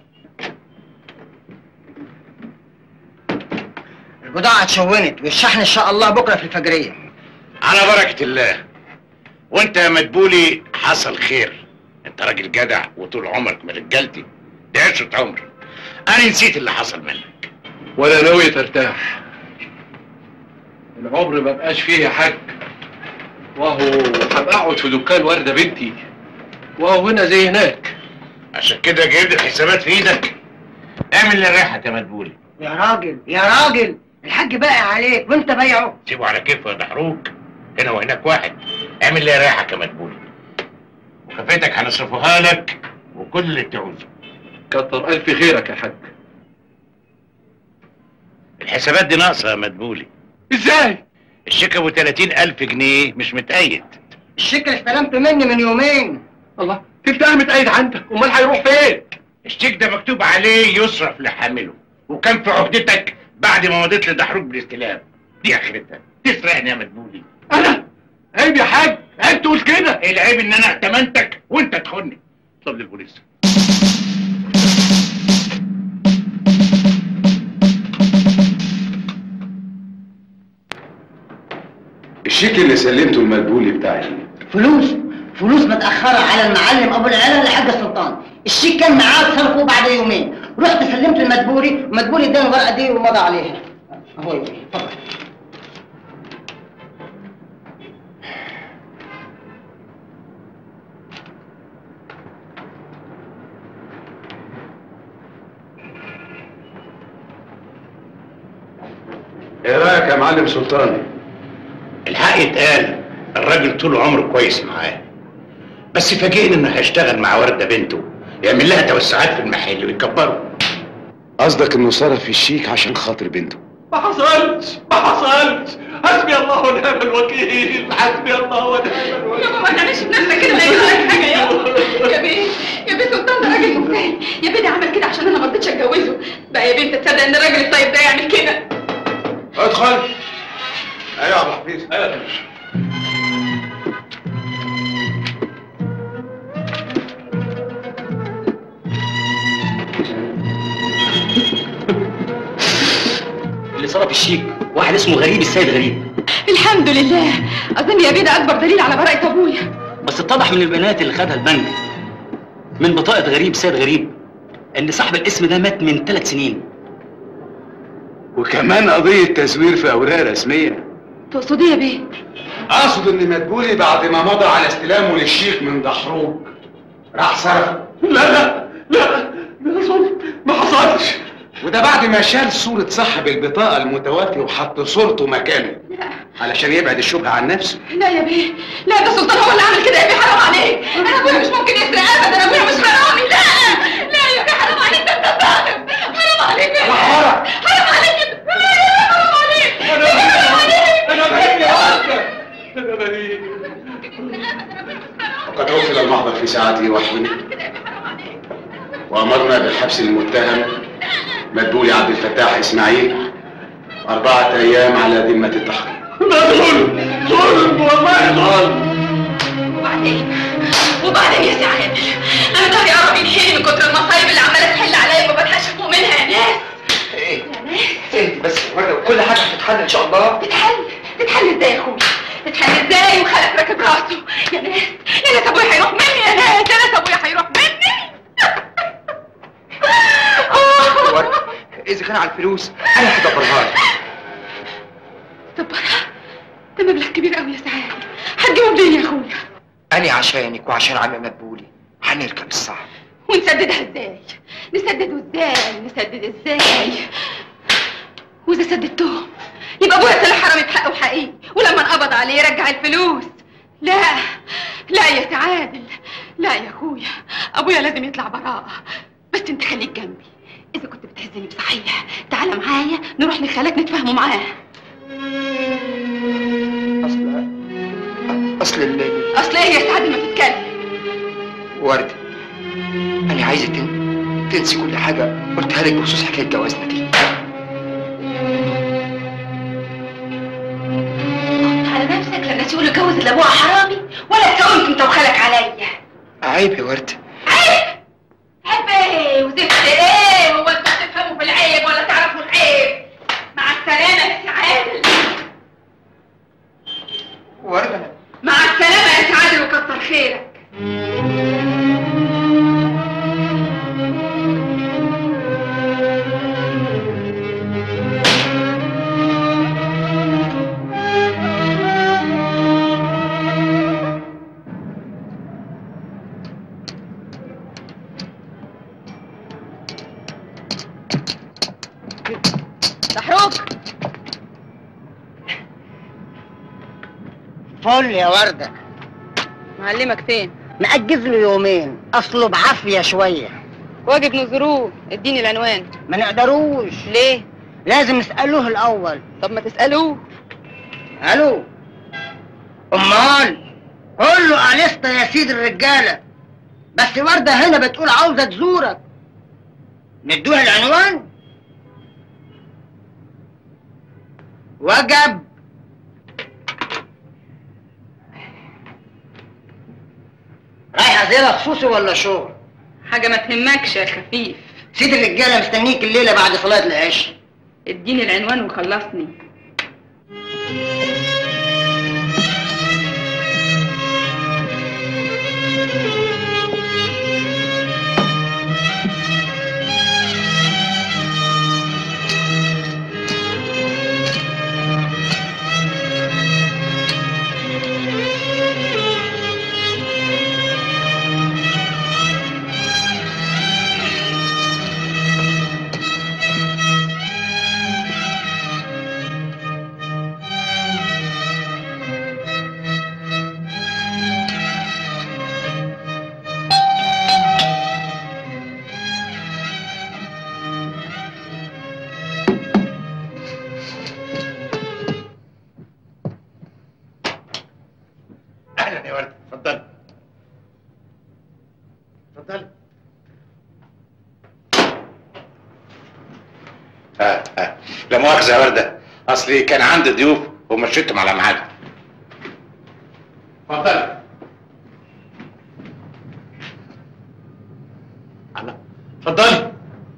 البضاعة اتشونت والشحن ان شاء الله بكرة في الفجرية على بركة الله وانت يا مدبولي حصل خير انت راجل جدع وطول عمرك من رجالتي دي عشرة عمر انا نسيت اللي حصل منك ولا ناوي ترتاح العمر ما بقاش فيه يا حاج وهو هبقى اقعد في دكان ورده بنتي وهو هنا زي هناك عشان كده جايب لي الحسابات في ايدك اعمل اللي رايحك يا مدبولي يا راجل يا راجل الحاج باقي عليك وانت بايعه سيبه على كيفه يا دحروج هنا وهناك واحد اعمل اللي رايحك يا مدبولي وكفيتك هنصرفوها لك وكل اللي تعوزه كتر الف خيرك يا حاج الحسابات دي ناقصه يا مدبولي ازاي الشيك ابو 30000 جنيه مش متأيد الشيك اللي استلمته مني من يومين الله تلتقى متأيد عندك امال هيروح فين الشيك ده مكتوب عليه يصرف لحامله وكان في عهدتك بعد ما مضيت لدحروج بالاستلام دي اخرتها تسرقني يا مدبولي انا عيب يا حاج عيب تقول كده العيب ان انا ائتمنتك وانت تخوني طب للبوليس الشيك اللي سلمته المدبولي بتاعي فلوس فلوس متأخرة على المعلم أبو العلا لحاج السلطان الشيك كان معاه صرفه بعد يومين رحت سلمت المدبولي المدبولي اداني الورقة دي ومضى عليها اهو يا بيه، اتفضل ايه رايك يا معلم سلطان الحق يتقال الراجل طول عمره كويس معاه بس فاجئني انه هيشتغل مع ورده بنته يعمل لها توسعات في المحل ويكبره قصدك انه صرف الشيك عشان خاطر بنته ما حصلش ما حصلش حسبي الله ونعم الوكيل حسبي الله ونعم الوكيل يابا ما تعملش في نفسك كده لا يجرالك حاجه يابا يا بيه يا بيه سلطان ده راجل مجتهد يا بيه ده عمل كده عشان انا ما رضيتش اتجوزه بقى يا بنت تصدق ان الراجل الطيب ده يعمل كده ادخل ايوه يا ابو حفيظ ايوه اللي صرف الشيك واحد اسمه غريب السيد غريب الحمد لله اظن يا بيه ده اكبر دليل على براءه ابويا بس اتضح من البيانات اللي خدها البنك من بطاقة غريب سيد غريب ان صاحب الاسم ده مات من ثلاث سنين وكمان قضيه تزوير في اوراق رسميه تقصدي يا بيه اقصد ان مدبولي بعد ما مضى على استلامه للشيك من دحروج راح صرف لا لا لا ده ظلم ما حصلش وده بعد ما شال صورة صاحب البطاقة المتوفي وحط صورته مكانه علشان يبعد الشبهة عن نفسه لا يا بيه لا ده سلطان هو اللي عمل كده يا بيه حرام عليك انا ابويا مش ممكن يسرق ابدا ابويا مش حرامي لا لا يا بيه حرام عليك ده انت ظالم حرام عليك يا بيه حرام. حرام عليك لا يا بيه حرام عليك انا يا بيه حرام عليك انا بريء يا أستاذ. انا بريء وقد وصل المحضر في ساعته وحده وأمرنا بالحبس المتهم مدبولي عبد الفتاح إسماعيل أربعة أيام على ذمة التحقيق ده ظلم ظلم والله ظلم الله تتحل تتحل ازاي يا اخويا تتحل ازاي وخالك راكب راسه يا ناس يا ناس ابويا هيروح مني يا ناس يا ناس ابويا هيروح مني ورد اذا كان على الفلوس انا هدبرها لك دبرها ده مبلغ كبير قوي يا سعاد هتجيبه منين يا اخويا انا عشانك وعشان عم مدبولي هنركب الصعب ونسددها ازاي نسدده ازاي نسدد ازاي واذا سددتهم يبقى ابويا طلع حرامي بحقه وحقيقي ولما انقبض عليه يرجع الفلوس لا لا يا تعادل لا يا اخويا ابويا لازم يطلع براءة بس انت خليك جنبي اذا كنت بتهزني بصحيح تعالى معايا نروح لخالك نتفاهموا معاه اصل اصل ال- اصل ايه يا سعد ما تتكلم ورد انا عايزه تن... تنسي كل حاجه قلتها لك بخصوص حكايه جوازنا دي على نفسك لما تقول اتجوز اللي ابوها حرامي ولا تكونت انت وخالك عليا عيب يا ورد عيب عيب ايه وزفت ايه هو انتوا بتفهموا في العيب ولا تعرفوا العيب مع السلامة يا سعادل ورد مع السلامة يا سعادل وكتر خيرك محروق فل يا وردة معلمك فين مأجز له يومين أصله بعافية شوية واجب نزوروه اديني العنوان ما نقدروش ليه لازم نسألوه الأول طب ما تسألوه ألو أمال كله أنستا يا سيد الرجالة بس وردة هنا بتقول عاوزة تزورك ندوها العنوان وجب رايحة زيارة خصوصي ولا شغل؟ حاجة ما تهمكش يا خفيف سيد الرجالة مستنيك الليلة بعد صلاة العشاء اديني العنوان وخلصني اهلا يا ورده اتفضلي اتفضلي اه اه لا مؤاخذه يا ورده اصلي كان عندي ضيوف ومشيتهم على ميعادهم اتفضلي الله اتفضلي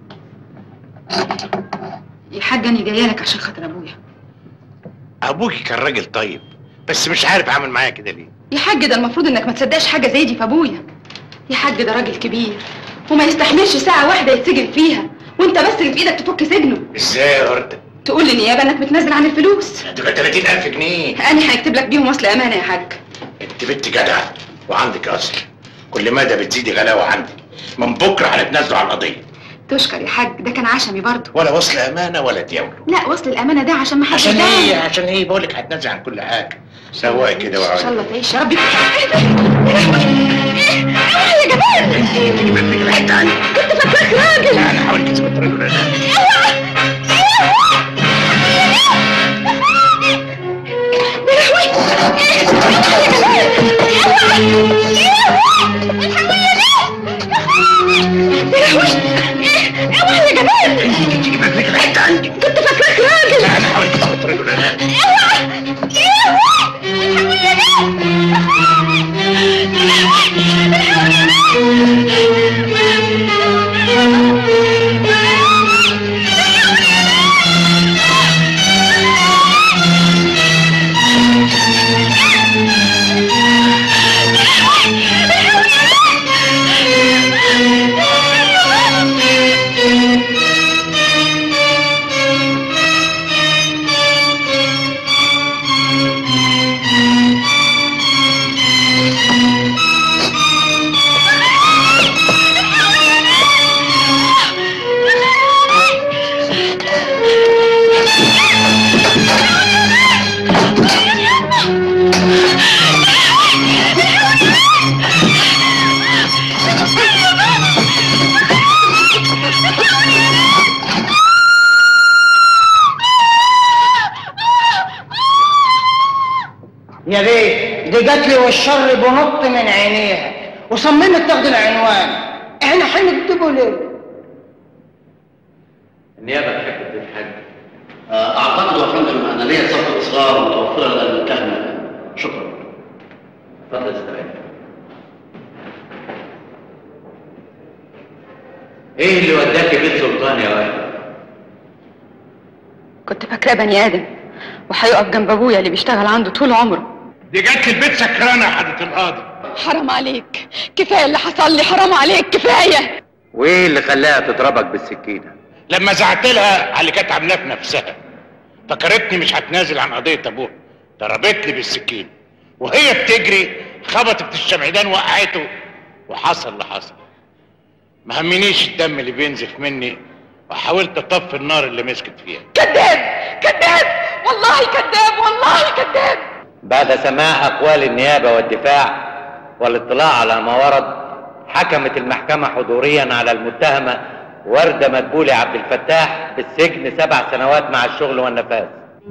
يا حاج انا جايه لك عشان خاطر ابويا ابوكي كان راجل طيب بس مش عارف عامل معايا كده ليه يا حاج ده المفروض انك ما تصدقش حاجه زي دي في ابويا يا حاج ده راجل كبير وما يستحملش ساعه واحده يتسجن فيها وانت بس اللي في ايدك تفك سجنه ازاي يا ورده تقول للنيابه انك بتنزل عن الفلوس دول 30000 جنيه انا هيكتب لك بيهم وصل امانه يا حاج انت بنت جدعه وعندك اصل كل مدى بتزيدي غلاوه عندي من بكره هنتنازلوا على القضيه تشكر يا حاج ده كان عشمي برضه ولا وصل امانه ولا دياوله لا وصل الامانه ده عشان ما حدش عشان ايه يدعي. عشان ايه بقول لك هتنازل عن كل حاجه سواء كده ان شاء وعلى الله تعيش يا رب ايه ده اوعى يا جمال انت بتفكر حته عني كنت فاكراك راجل لا انا حاولت كنت راجل ولا لا اوعى يا جمال انت بتفكر حته عندي كنت فاكراك راجل لا انا حاولت كنت راجل ولا لا Yeah. يا بيه دي جات لي والشر بنط من عينيها وصممت تاخد العنوان احنا هنكتبه ليه؟ النيابه تحب تضيف حاجه اعتقد يا فندم ان ليا صفه اصرار متوفره لدى المتهم شكرا اتفضل استريح ايه اللي وداك بيت سلطان يا ولد كنت فاكراه بني ادم وهيقف جنب ابويا اللي بيشتغل عنده طول عمره دي جت البيت سكرانه يا حضره القاضي حرام عليك كفايه اللي حصل لي حرام عليك كفايه وايه اللي خلاها تضربك بالسكينه لما زعت لها على اللي كانت عاملاه في نفسها فكرتني مش هتنازل عن قضيه ابوها ضربتني بالسكين وهي بتجري خبطت في الشمعدان وقعته وحصل اللي حصل ما همنيش الدم اللي بينزف مني وحاولت اطفي النار اللي مسكت فيها كذاب كذاب والله كذاب والله كذاب بعد سماع اقوال النيابه والدفاع والاطلاع على ما ورد حكمت المحكمه حضوريا على المتهمه ورده مدبولي عبد الفتاح بالسجن سبع سنوات مع الشغل والنفاذ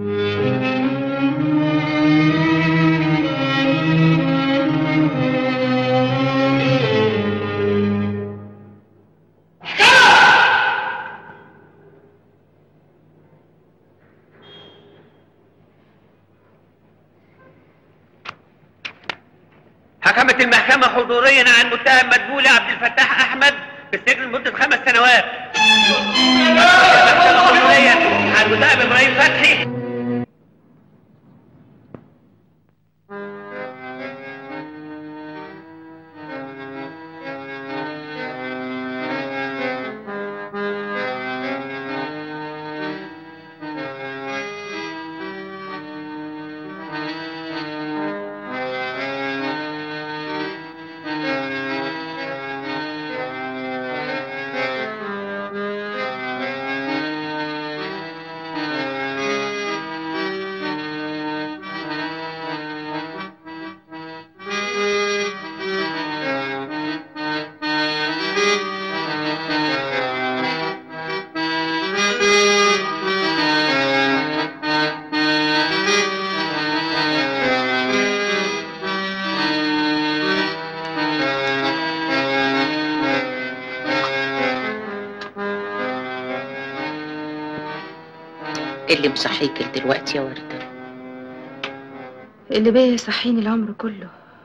حكمت المحكمة حضوريا عن المتهم مدبولي عبد الفتاح أحمد بالسجن لمدة خمس سنوات. المحكمة حضوريا عن المتهم إبراهيم فتحي اللي مصحيك دلوقتي يا وردة اللي بيا يصحيني العمر كله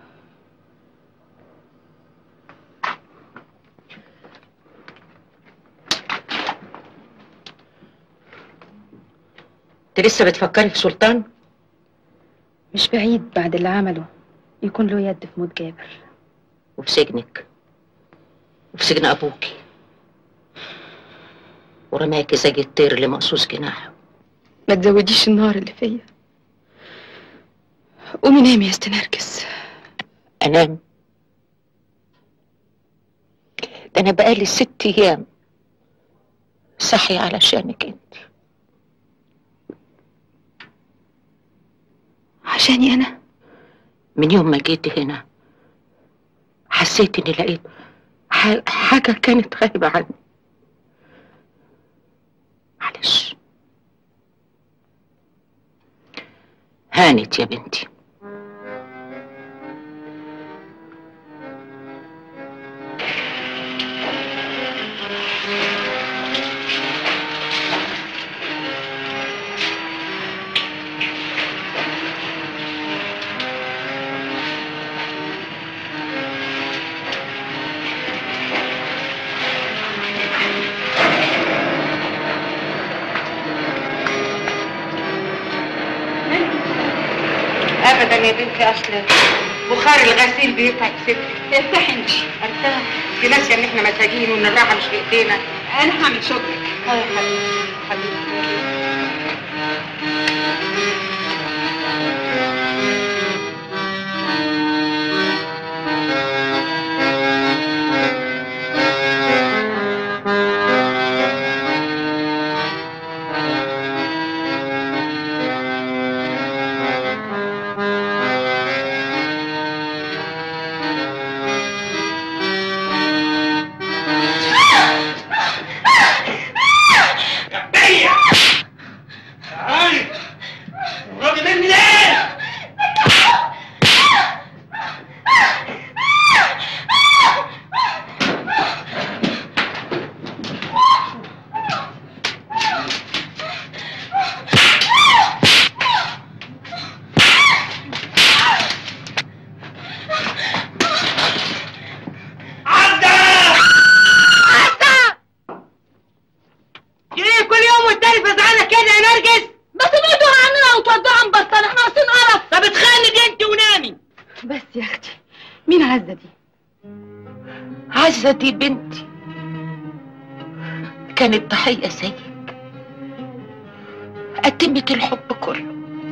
انت لسه بتفكري في سلطان مش بعيد بعد اللي عمله يكون له يد في موت جابر وفي سجنك وفي سجن ابوكي ورماكي زي الطير اللي مقصوص جناحه ما تزوديش النار اللي فيا قومي نامي يا استنرجس انام ده انا بقالي ست ايام صحي علشانك انت عشاني انا من يوم ما جيت هنا حسيت اني لقيت ح- حاجة كانت غايبة عني معلش هانت يا بنتي ابدا يا بنتي اصل بخار الغسيل بيتعب ستي ارتاحي انت ارتاح في ناس ان احنا مساجين وان الراحه مش في ايدينا انا هعمل شغلك اه يا حبيبي حبيبي بس يا اختي مين عزه دي عزة دي بنتي كانت ضحية سيء قدمت الحب كله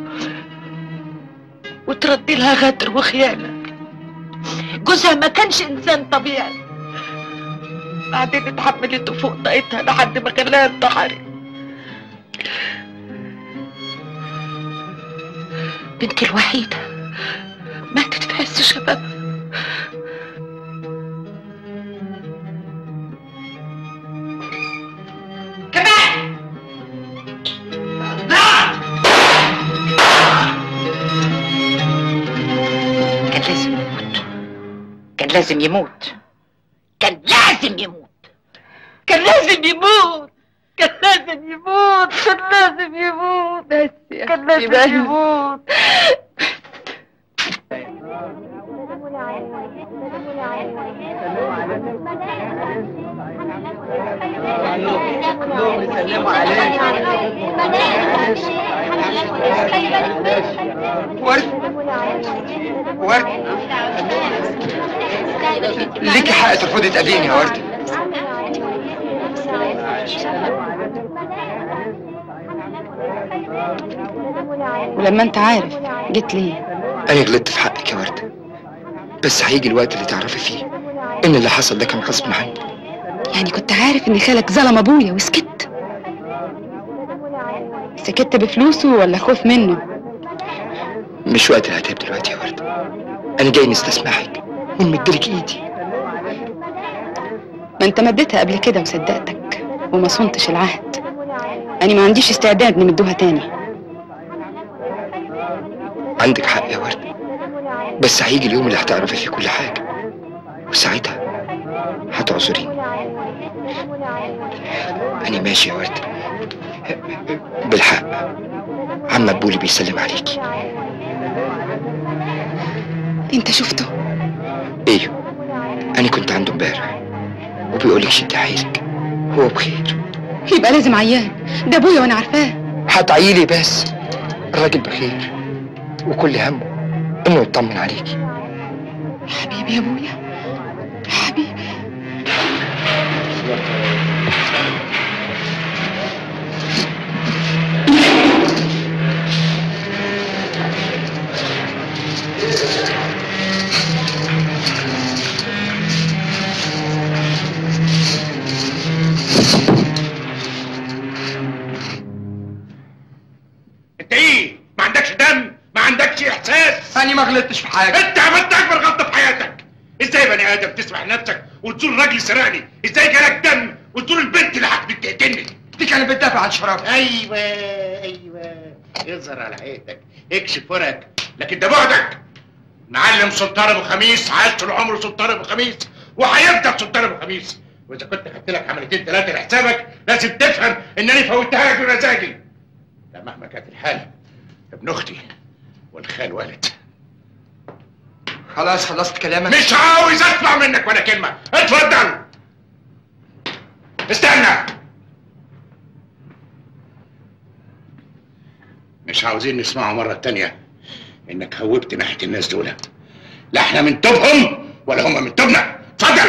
وتردي لها غدر وخيانة جوزها ما كانش إنسان طبيعي بعدين اتحملته فوق طاقتها لحد ما خلاها انتحرت بنتي الوحيدة ماتت في عز شبابها كمان كان لازم يموت كان لازم يموت كان لازم يموت كان لازم يموت كان لازم يموت كان لازم يموت بس كان لازم يموت ورد ورد ليكي حق ترفضي تقابليني يا ورد ولما انت عارف جيت ليه انا غلطت في حقك يا ورد بس هيجي الوقت اللي تعرفي فيه ان اللي حصل ده كان غصب عني يعني كنت عارف ان خالك ظلم ابويا وسكت سكت بفلوسه ولا خوف منه مش وقت العتاب دلوقتي يا ورد انا جاي نستسمحك ونمدلك ايدي ما انت مديتها قبل كده وصدقتك وما صنتش العهد انا ما عنديش استعداد نمدوها تاني عندك حق يا ورد بس هيجي اليوم اللي هتعرفي فيه كل حاجة وساعتها هتعذريني أنا ماشي يا ورد بالحق عم مقبولي بيسلم عليكي انت شفته ايوه أنا كنت عنده امبارح وبيقولك شدي حيلك هو بخير يبقى لازم عيان ده ابويا وانا عارفاه هتعيلي بس الراجل بخير وكل همه انه يطمن عليكي حبيبي يا ابويا حبيبي انت ايه ما عندكش دم ما عندكش احساس انا ما غلطتش في حاجه انت عملت اكبر غلطه في حياتك ازاي بني ادم تسمح لنفسك وتزور راجل سرقني ازاي جالك دم وتزور البنت اللي حكمت تقتلني دي كانت بتدافع عن شرف ايوه ايوه يظهر على حياتك اكشف ورقك لكن ده بعدك معلم سلطان ابو خميس عاش طول عمره سلطان ابو خميس وهيفضل سلطان ابو خميس واذا كنت خدت لك عمليتين ثلاثه لحسابك لازم تفهم انني فوتها لك بمزاجي لا مهما كانت الحال ابن اختي والخال والد خلاص خلصت كلامك مش عاوز اسمع منك ولا كلمه اتفضل استنى مش عاوزين نسمعه مرة تانية انك هوبت ناحية الناس دول لا احنا من توبهم ولا هم من توبنا اتفضل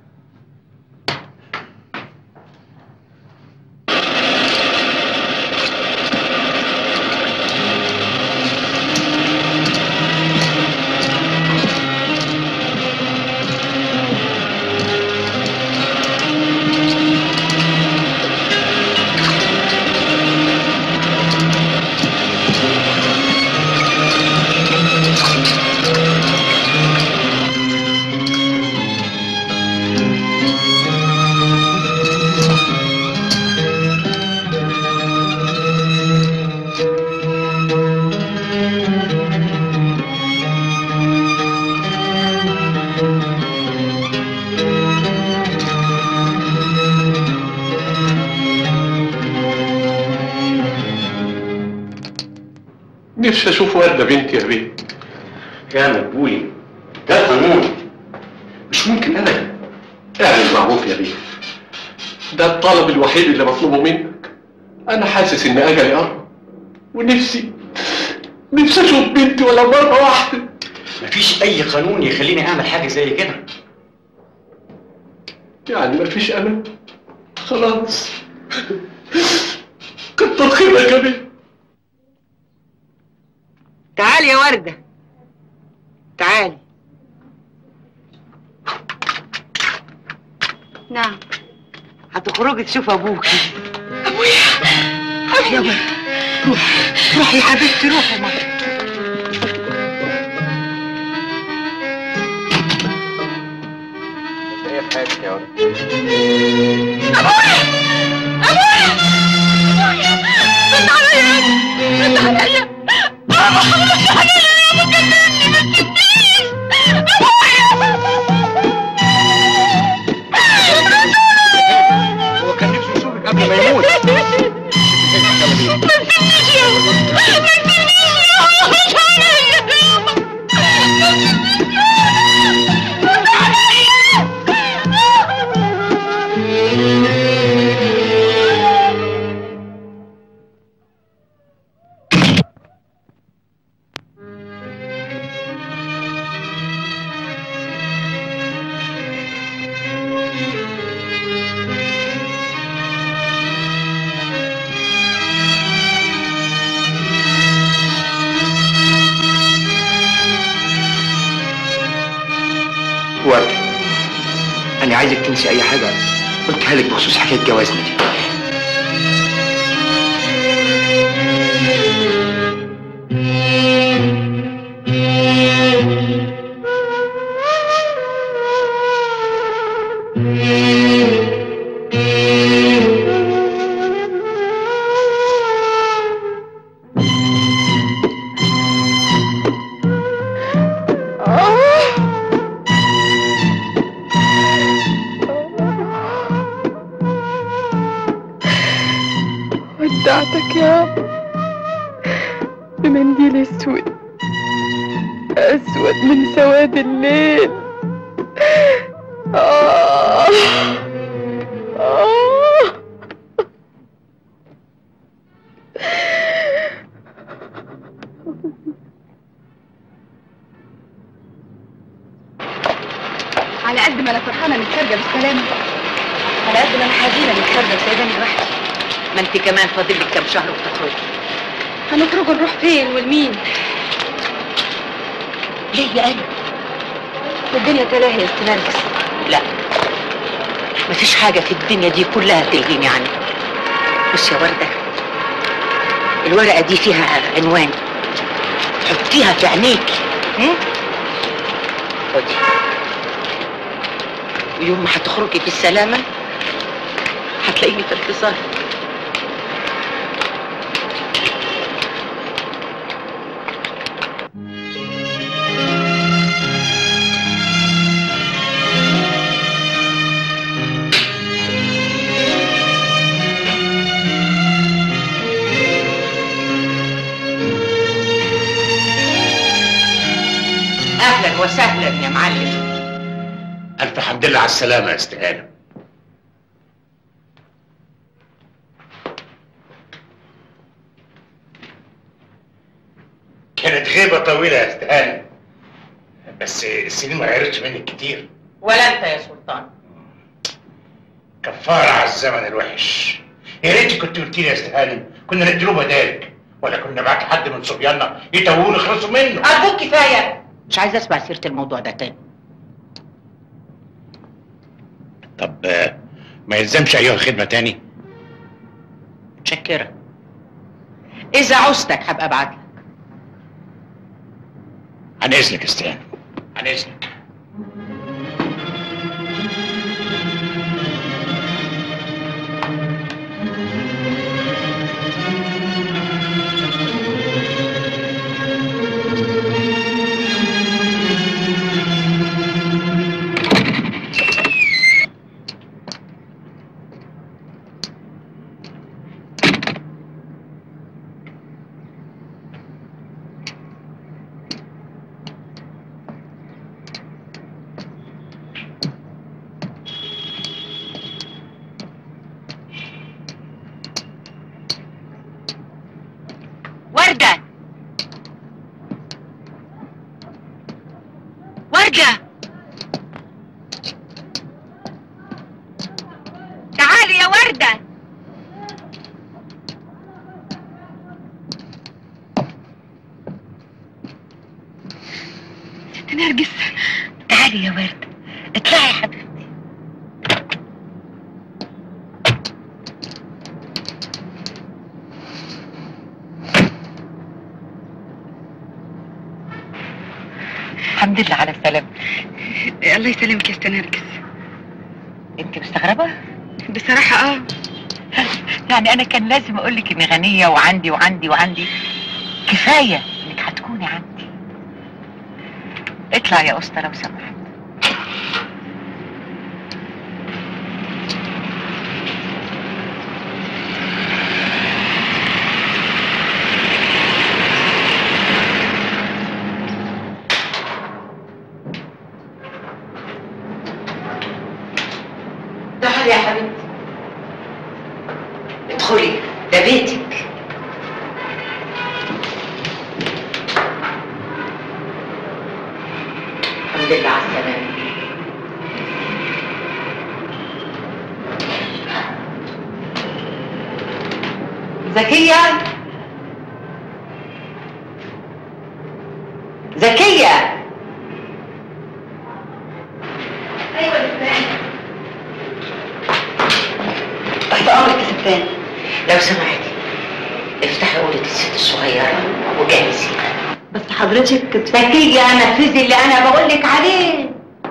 نفسي اشوف وردة بنتي يا بيه يا مدبولي ده قانون مش ممكن ابدا اعمل معروف يا بيه ده الطلب الوحيد اللي بطلبه منك انا حاسس ان اجلي قرب ونفسي نفسي اشوف بنتي ولا مرة واحدة مفيش اي قانون يخليني اعمل حاجه زي كده يعني مفيش امل خلاص كتر خيرك يا بيه تعالي يا وردة تعالي نعم هتخرجي تشوف ابوكي ابويا يا وردة روحي روحي يا حبيبتي روحي يا ماما ايه في حياتك يا ولد ابويا ابويا ابويا رد عليا رد عليا ابو رد عليا يا ابو كلمني ما تسيبنيش هو كان نفسه يشوفك قبل ما يموت ما تسيبنيش يا ابو ما تسيبنيش يا ابو رد عليا يا ابو وردة أنا عايزك تنسي أي حاجة قلتها لك بخصوص حكاية جوازنا دي ودعتك يا عم بمنديل اسود اسود من سواد الليل آه. آه. على قد ما انا فرحانه انك خارجه بالسلامه على قد ما انا حزينه انك خارجه وسايباني لوحدي ما انت كمان فاضل لك كام شهر وتخرجي هنخرج نروح فين والمين ليه يا قلبي الدنيا تلاهي يا ست نرجس لا مفيش حاجة في الدنيا دي كلها تلهيني عنك بص يا وردة الورقة دي فيها عنوان حطيها في عينيكي هم؟ خدي ويوم ما هتخرجي بالسلامة هتلاقيني في انتظارك اهلا وسهلا يا معلم الف حمد لله على السلامه يا استهانه كانت غيبه طويله يا استهانه بس السنين ما غيرتش منك كتير ولا انت يا سلطان كفاره على الزمن الوحش يا ريت كنت قلت لي يا استهانه كنا نديله بدالك ولا كنا نبعت حد من صبياننا يتوهوا يخلصوا منه ارجوك كفايه مش عايزه اسمع سيره الموضوع ده تاني طب آه، ما يلزمش ايها الخدمه تاني متشكره اذا عوزتك هبقى ابعت لك عن اذنك يا استهانه عن اذنك وردة تعالي يا وردة ست نرجس تعالي يا وردة اطلعي يا حبيبتي الحمد لله على سلامتك الله يسلمك يا ست نرجس انت مستغربة؟ بصراحة اه يعني انا كان لازم اقول لك اني غنية وعندي وعندي وعندي كفاية انك هتكوني عندي اطلع يا اسطى لو سمحت تعالي يا حبيبتي ادخلي ده بيتك الحمد لله على السلامة زكية زكية ايوه يا تحت امرك يا ستان لو سمحتي افتحي اوضه الست الصغيره وجهزي بس حضرتك زكية نفذي اللي انا بقول لك عليه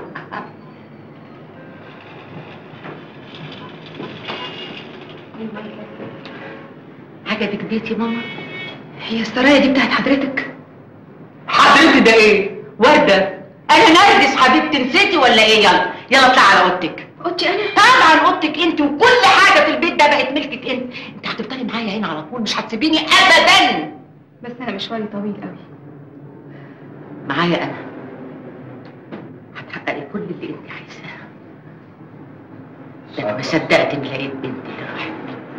عجبك بيتي ماما هي السرايا دي بتاعت حضرتك حبيبتي ده ايه وردة انا نرجس حبيبتي نسيتي ولا ايه يلا يلا اطلعي على اوضتك اوضتي انا طبعا اوضتك انت وكل حاجه في البيت ده بقت ملكك انت انت هتفضلي معايا هنا على طول مش هتسيبيني ابدا بس انا مشواري طويل قوي معايا انا هتحققي كل اللي انت عايزاه ده انا ما صدقت اني لقيت بنتي اللي راحت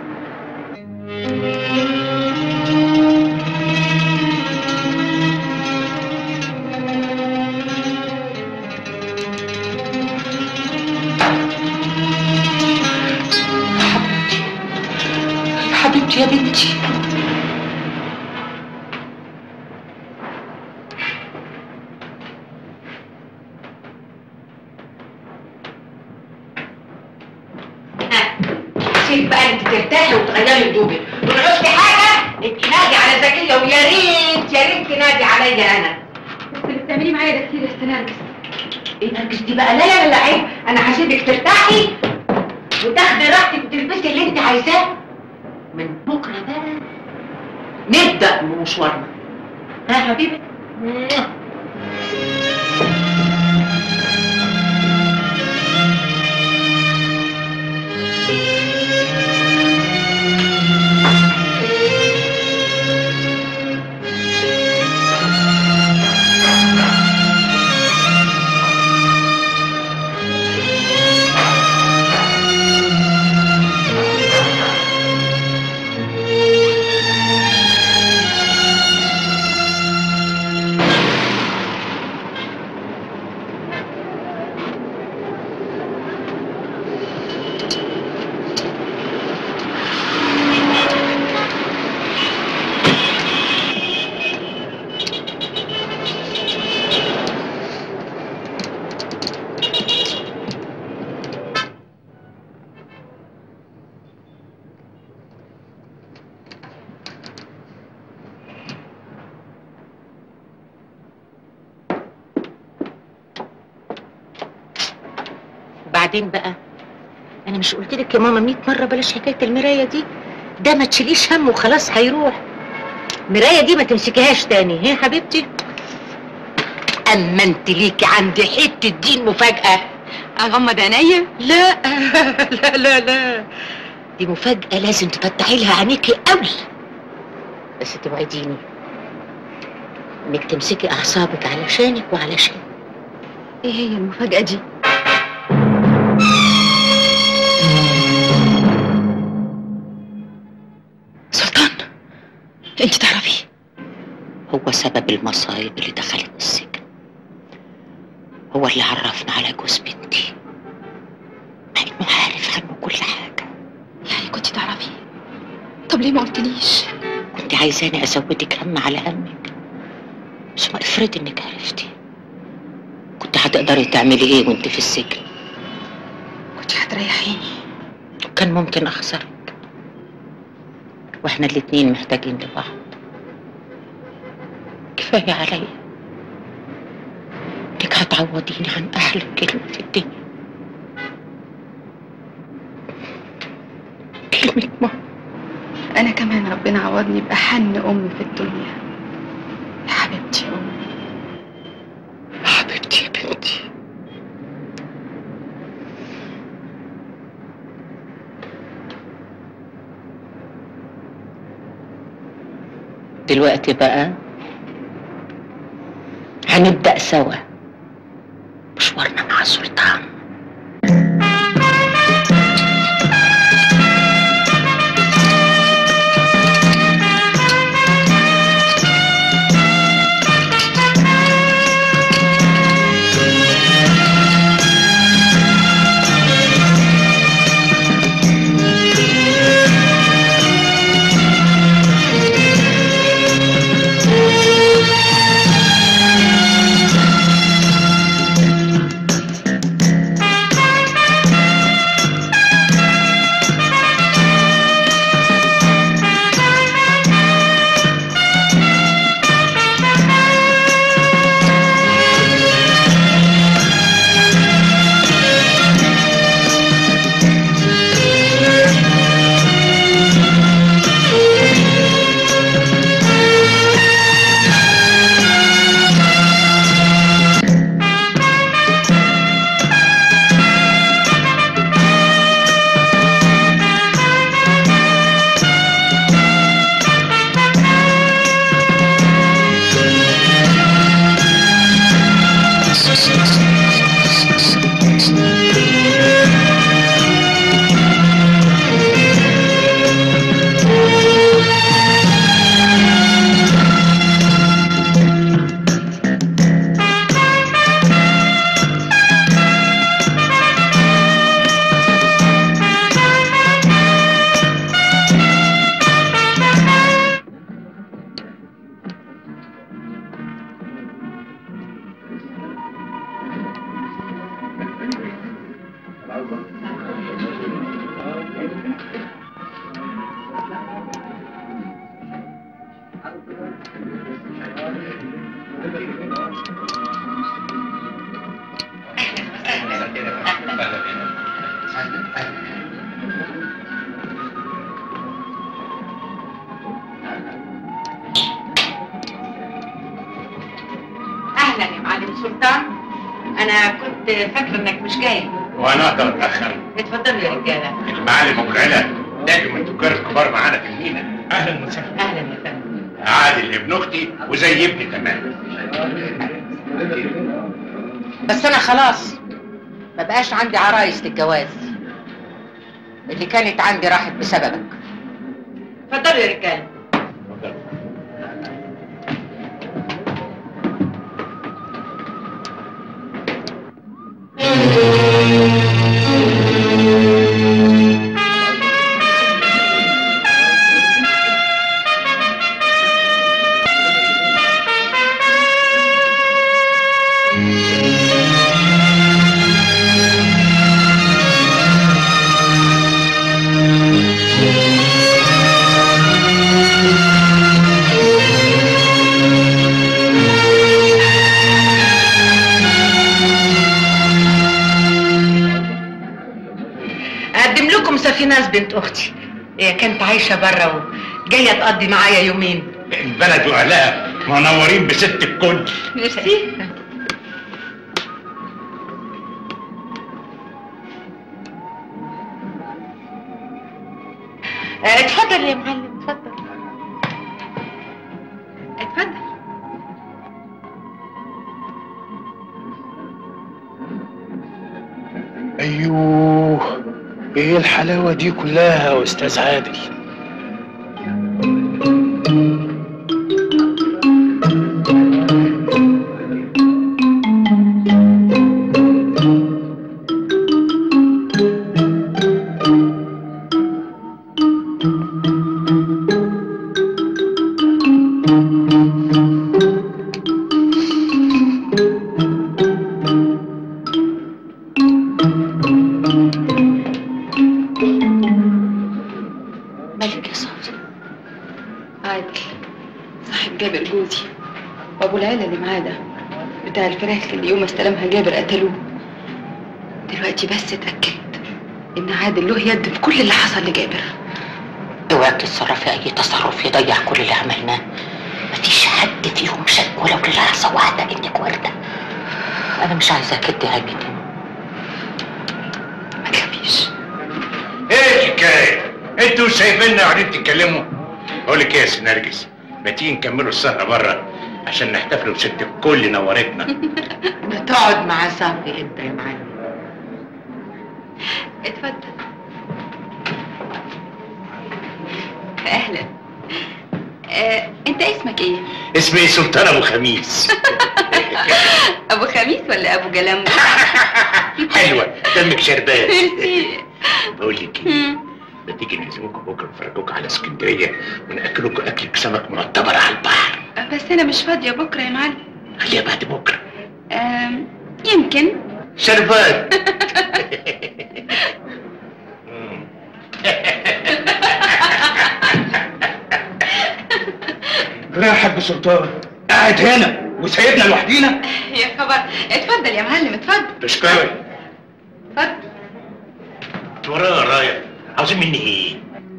حبيبتي يا بنتي سيب بقى انت ترتاحي وتغيري هدومك ونعوزتي حاجه نبقي نادي على زكيه ويا ريت يا ريت تنادي عليا انا بس اللي بتعملي معايا ده كتير يا ست نرجس ايه نرجس دي بقى لا لا لا لا عيب انا هسيبك ترتاحي وتاخدي راحتك وتلبسي اللي انت عايزاه من بكره بقى نبدا مشوارنا ها يا حبيبي بعدين بقى انا مش قلت لك يا ماما 100 مره بلاش حكايه المرايه دي ده ما تشيليش هم وخلاص هيروح المرايه دي ما تمسكيهاش تاني هي حبيبتي اما انت ليكي عندي حته دين مفاجاه اغمض عينيا لا لا لا لا دي مفاجاه لازم تفتحي لها عينيكي قوي بس توعديني انك تمسكي اعصابك علشانك وعلشان ايه هي المفاجأة دي سلطان انت تعرفي هو سبب المصايب اللي دخلت السجن هو اللي عرفنا على جوز بنتي مع انه عارف عنه كل حاجة يعني كنت تعرفي طب ليه ما قلتليش كنت عايزاني ازودك هم على همك ثم افرض انك عرفتي كنت هتقدري تعملي ايه وانت في السجن كنت هتريحيني كان ممكن اخسرك واحنا الاتنين محتاجين لبعض كفاية عليا انك هتعوضيني عن احلى كلمة في الدنيا كلمة ماما انا كمان ربنا عوضني باحن ام في الدنيا يا حبيبتي يا امي حبيبتي يا بنتي دلوقتي بقى هنبدأ سوا مشوارنا مع السلطان اهلا يا معلم سلطان انا كنت فاكره انك مش جاي وانا اقدر اتاخر اتفضلوا يا رجاله المعلم ابو العلا ناجم من تجار الكبار معانا في المينا اهلا وسهلا اهلا يا فندم عادل ابن اختي وزي ابني تمام بس انا خلاص ما بقاش عندي عرايس للجواز اللي كانت عندي راحت بسببك اتفضلوا يا رجاله اقدم لكم سفيناز بنت اختي هي كانت عايشه بره وجايه تقضي معايا يومين البلد واهلها منورين بست الكل ميرسي آه، اتفضل يا معلم اتفضل اتفضل ايوه ايه الحلاوه دي كلها يا استاذ عادل وابو العيله اللي معاه ده بتاع الفراخ اللي يوم استلمها جابر قتلوه دلوقتي بس اتاكدت ان عادل له يد في كل اللي حصل لجابر اوعك تتصرفي اي تصرف يضيع كل اللي عملناه مفيش حد فيهم شك ولو للحظه واحده انك وارده انا مش عايزاك تدعي مني ما تخافيش ايه الحكايه؟ انتوا سايبيننا قاعدين تتكلموا؟ اقول لك ايه يا سي نرجس؟ ما تيجي نكملوا السهره بره عشان نحتفلوا بست الكل نورتنا ما تقعد مع صافي انت يا معلم اتفضل اهلا آه، انت اسمك ايه اسمي سلطان ابو خميس ابو خميس ولا ابو جلمبو حلوه دمك شربان ميرسي بقول لك ايه ما تيجي نعزمكم بكره نفرجوكم على اسكندريه وناكلوكم اكلك سمك معتبر على البحر بس انا مش فاضيه بكره يا معلم خليها بعد بكره آم، يمكن شربان لا يا حاج سلطان قاعد هنا وسايبنا لوحدينا يا خبر اتفضل يا معلم اتفضل تشكري اتفضل ورايا ورايا عاوزين مني ايه؟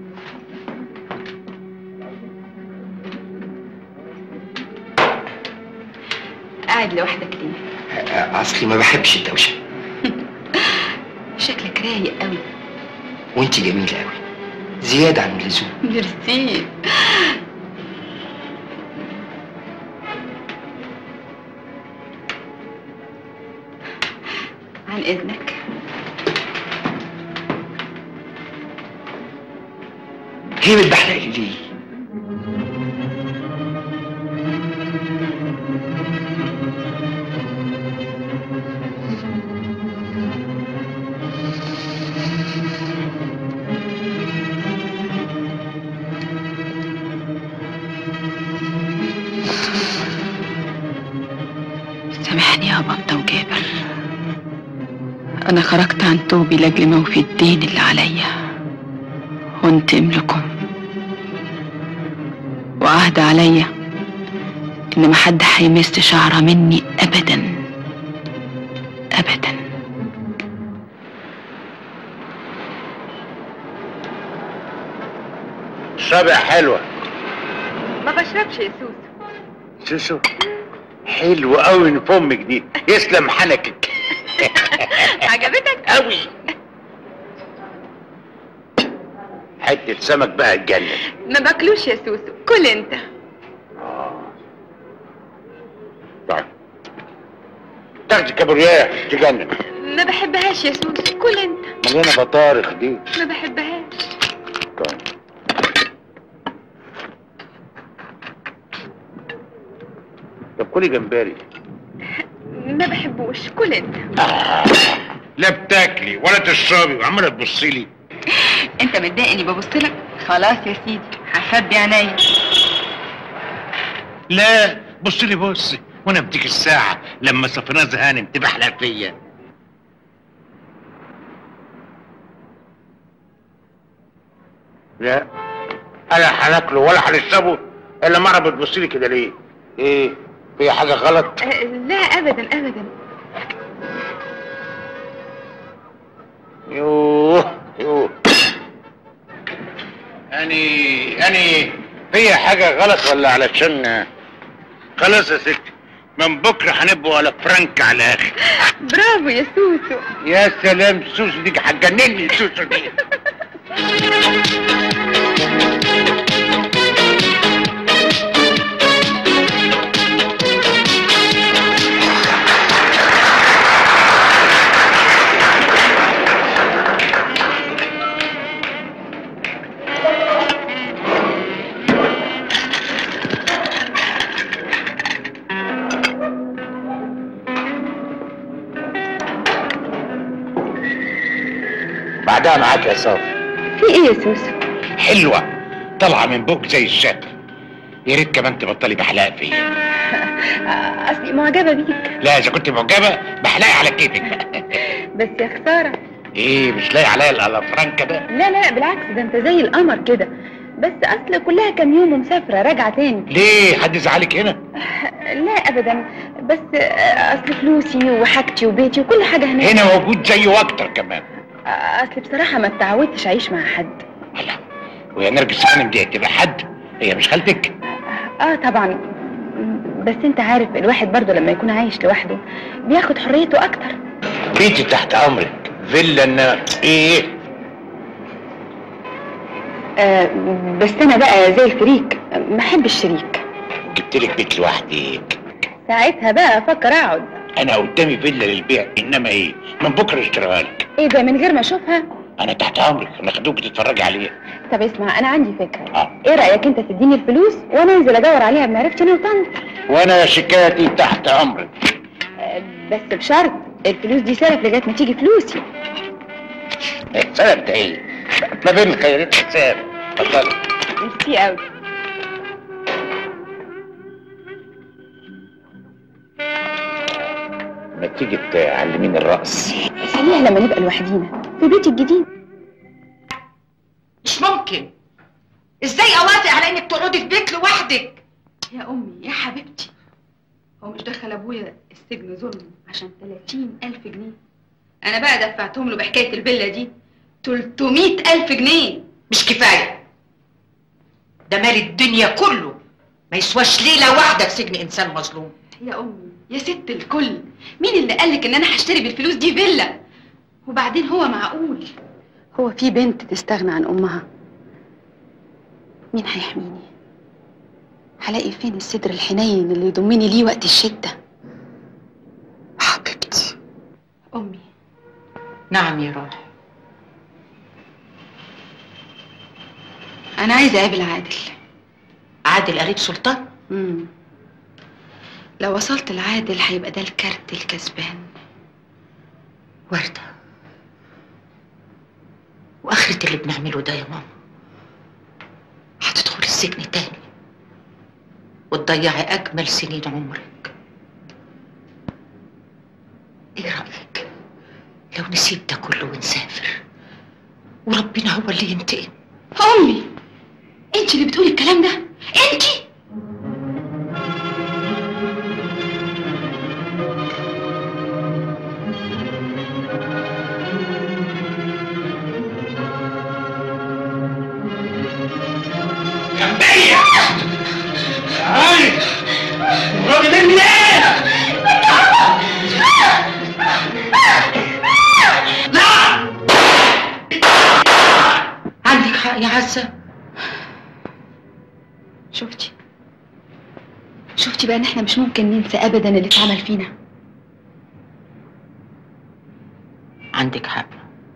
قاعد لوحدك ليه اصلي ما بحبش الدوشه شكلك رايق قوي وانت جميله قوي زياده عن اللزوم ميرسي عن اذنك هي بتبحلق لي ليه سامحني يا بطة وجابر أنا خرجت عن توبي لأجل موفي الدين اللي عليا وانتقم لكم وعهد عليا إن محد هيمس شعرة مني أبدا أبدا شبع حلوه ما بشربش يا سوسو سوسو حلو قوي من فمك دي يسلم حنكك عجبتك؟ قوي حته سمك بقى اتجنن ما باكلوش يا سوسو كل انت طيب تاخدي كابوريا تجنن ما بحبهاش يا سوسو كل انت مليانه بطارخ دي ما بحبهاش طيب طب كلي جمبري ما بحبوش كل انت لا بتاكلي ولا تشربي وعماله تبصي لي انت متضايق اني ببص لك خلاص يا سيدي هخبي عينيا لا بص لي بص وانا بديك الساعه لما صفناز هانم تبحلق فيا لا انا هناكله ولا هنشربه الا مره بتبص لي كده ليه ايه في حاجه غلط أه، لا ابدا ابدا يوه يوه اني اني في حاجه غلط ولا علشان خلاص يا ستي من بكره هنبقوا على فرانك على الاخر برافو يا سوسو يا سلام سوسو دي هتجنني سوسو دي بعدها معاك يا صافي في ايه يا سوسو حلوه طالعه من بوك زي الشاب يا ريت كمان تبطلي بحلاق فيا آه، اصلي معجبه بيك لا اذا كنت معجبه بحلاقي على كيفك بقى بس يا خساره ايه مش لاقي عليا الالافرانكا ده لا لا لا بالعكس ده انت زي القمر كده بس اصل كلها كام يوم ومسافره راجعه تاني ليه حد زعلك هنا لا ابدا بس آه، اصل فلوسي وحاجتي وبيتي وكل حاجه هناك هنا موجود زيه واكتر كمان آه، اصل بصراحه ما اتعودتش اعيش مع حد وهي نرجس خانم دي تبقى حد هي مش خالتك اه طبعا بس انت عارف الواحد برضه لما يكون عايش لوحده بياخد حريته اكتر بيتي تحت امرك فيلا إن- ايه آه بس انا بقى زي الفريك ما احب الشريك جبت لك بيت لوحدك ساعتها بقى افكر اقعد انا قدامي فيلا للبيع انما ايه من بكره اشتريها لك ايه ده من غير ما اشوفها انا تحت امرك ناخدوك تتفرجي عليها طب اسمع انا عندي فكره آه. ايه رايك انت تديني الفلوس وانا انزل ادور عليها بمعرفتي انا وطنط وانا شيكاتي تحت امرك آه، بس بشرط الفلوس دي سلف لغايه ما تيجي فلوسي سلام ايه ما بين خيرين حساب اتفضل ميرسي قوي ما تيجي تعلميني الرقص خليها لما نبقى لوحدينا في بيتي الجديد مش ممكن ازاي اوافق على انك تقعدي في بيت لوحدك يا امي يا حبيبتي هو مش دخل ابويا السجن ظلم عشان 30 الف جنيه انا بقى دفعتهم له بحكايه الفيلا دي 300 الف جنيه مش كفايه ده مال الدنيا كله ما يسواش ليله واحده في سجن انسان مظلوم يا امي يا ست الكل مين اللي قالك ان انا هشتري بالفلوس دي فيلا وبعدين هو معقول هو في بنت تستغنى عن امها مين هيحميني هلاقي فين الصدر الحنين اللي يضمني ليه وقت الشده حبيبتي امي نعم يا روح انا عايزه اقابل عادل عادل قريب سلطان امم لو وصلت لعادل هيبقى ده الكارت الكسبان وردة وآخرة اللي بنعمله ده يا ماما هتدخل السجن تاني وتضيعي أجمل سنين عمرك إيه رأيك لو نسيب ده كله ونسافر وربنا هو اللي ينتقم امي انت اللي بتقولي الكلام ده انت جنبية تعالي راضي مني ايه عندك حق يا عزة شفتي شفتي بقى ان احنا مش ممكن ننسى ابدا اللي اتعمل فينا عندك حق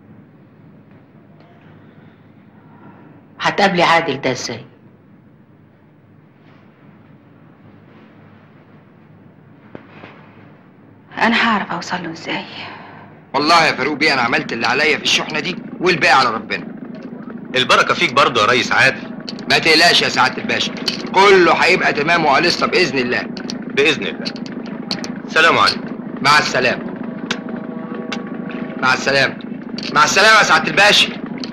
هتقابلي عادل ده ازاي انا هعرف اوصل له ازاي والله يا فاروق بيه انا عملت اللي عليا في الشحنه دي والباقي على ربنا البركه فيك برضه يا ريس عادل ما تقلقش يا سعاده الباشا كله هيبقى تمام وقلصه باذن الله باذن الله سلام عليكم مع السلامه مع السلامه مع السلامه يا سعاده الباشا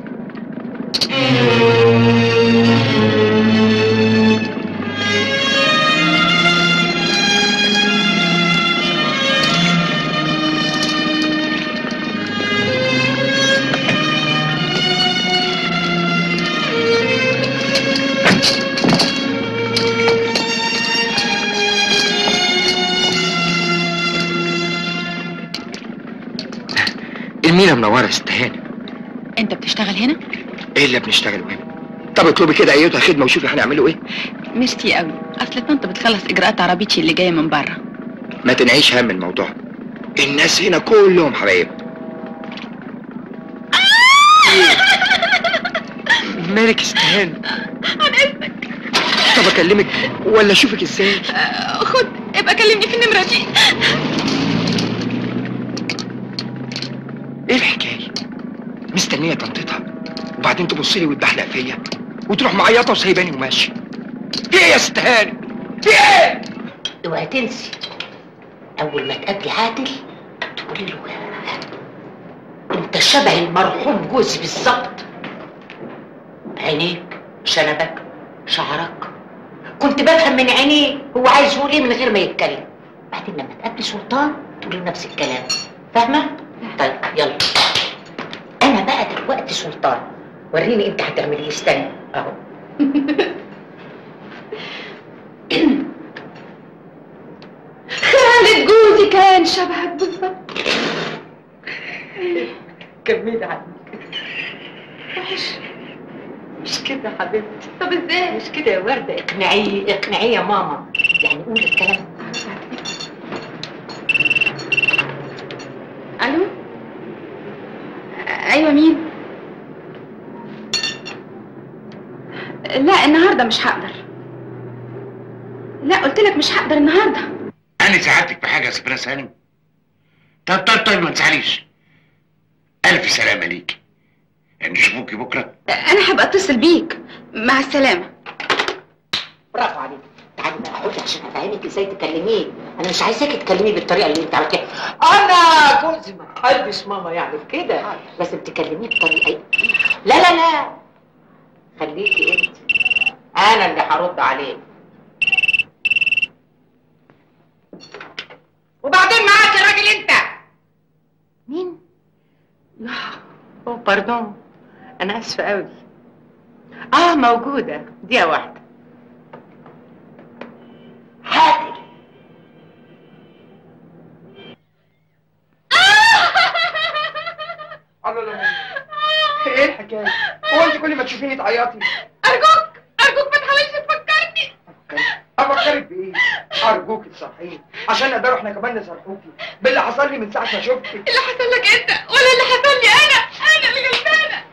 المينا منوره يا ست هاني انت بتشتغل هنا ايه اللي بنشتغله هنا طب اطلبي كده ايتها خدمه وشوفي هنعمله ايه ميرسي قوي اصل طنط بتخلص اجراءات عربيتي اللي جايه من بره ما تنعيش هم الموضوع الناس هنا كلهم حبايب مالك استهان عن اذنك طب اكلمك ولا اشوفك ازاي خد ابقى كلمني في النمره دي ايه الحكايه مستنيه طنطتها وبعدين تبص لي وتبحلق فيا وتروح معيطه وسايباني وماشي في ايه يا ست هاني في ايه اوعي تنسي اول ما تقابلي عادل تقولي له انت شبه المرحوم جوزي بالظبط عينيك شنبك شعرك كنت بفهم من عينيه هو عايز يقول ايه من غير ما يتكلم بعدين لما تقابلي سلطان تقولي نفس الكلام فاهمه طيب يلا انا بقى دلوقتي سلطان وريني انت هتعمل ايه استنى اهو خالد جوزي كان شبهك بالظبط كملي عنك وحش مش كده يا حبيبتي طب ازاي مش كده يا ورده اقنعيه اقنعيه يا ماما يعني قولي الكلام الو ايوه مين لا النهارده مش هقدر لا قلت لك مش هقدر النهارده انا ساعدتك في حاجه يا سبرا سالم طب طب طيب ما تزعليش الف سلامه ليك نشوفوكي بكره انا هبقى اتصل بيك مع السلامه برافو عليك تعالي بقى اقعدي عشان افهمك ازاي تكلميه انا مش عايزاكي تكلميه بالطريقه اللي انت عملتيها انا جوزي ما حدش ماما يعمل كده لازم تكلميه بطريقه إيه؟ لا لا لا خليكي انت انا اللي هرد عليه وبعدين معاك يا راجل انت مين اوه باردون انا اسفه قوي اه موجوده دقيقه واحده حاضر الله لا ايه الحكايه؟ هو انت كل ما تشوفيني تعيطي ارجوك ارجوك ما تحاولش تفكرني افكرك بايه؟ ارجوك تصحيني عشان نقدر احنا كمان نصرحوكي باللي حصل لي من ساعه ما شفتك اللي حصل لك انت ولا اللي حصل لي انا انا اللي غلطانه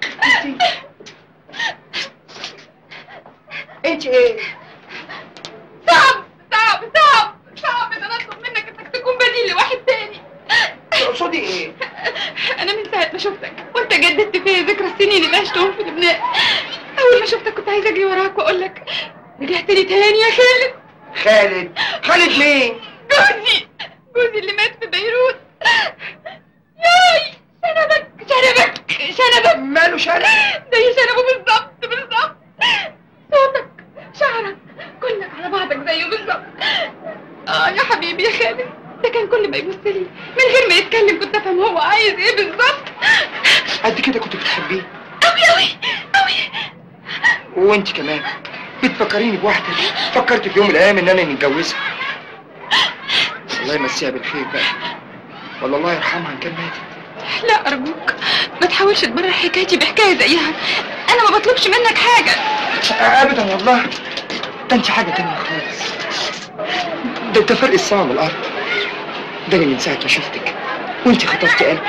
انت ايه؟ صعب صعب صعب صعب ان انا اطلب منك انك تكون بديل لواحد تاني تقصدي ايه؟ انا من ساعه ما شفتك وانت جددت فيا ذكرى السنين اللي عشتهم في لبنان اول ما شفتك كنت عايزه اجري وراك واقول لك رجعت لي تاني يا خالد خالد خالد مين؟ جوزي جوزي اللي مات في بيروت ياي شنبك شنبك شنبك ماله شنب؟ زي شنبه بالظبط بالظبط صوتك شعرك كلك على بعضك زيه بالظبط اه يا حبيبي يا خالد ده كان كل ما يبص لي من غير ما يتكلم كنت افهم هو عايز ايه بالظبط قد كده كنت بتحبيه قوي قوي قوي وانت كمان بتفكريني بواحده فكرت في يوم من الايام ان انا نتجوزها الله يمسيها بالخير بقى ولا الله يرحمها ان كان ماتت لا ارجوك ما تحاولش تبرر حكايتي بحكايه زيها انا ما بطلبش منك حاجه ابدا والله ده انت حاجه تانية خالص ده انت فرق السما من الارض ده أنا من ساعه ما شفتك وانت خطفتي قلبي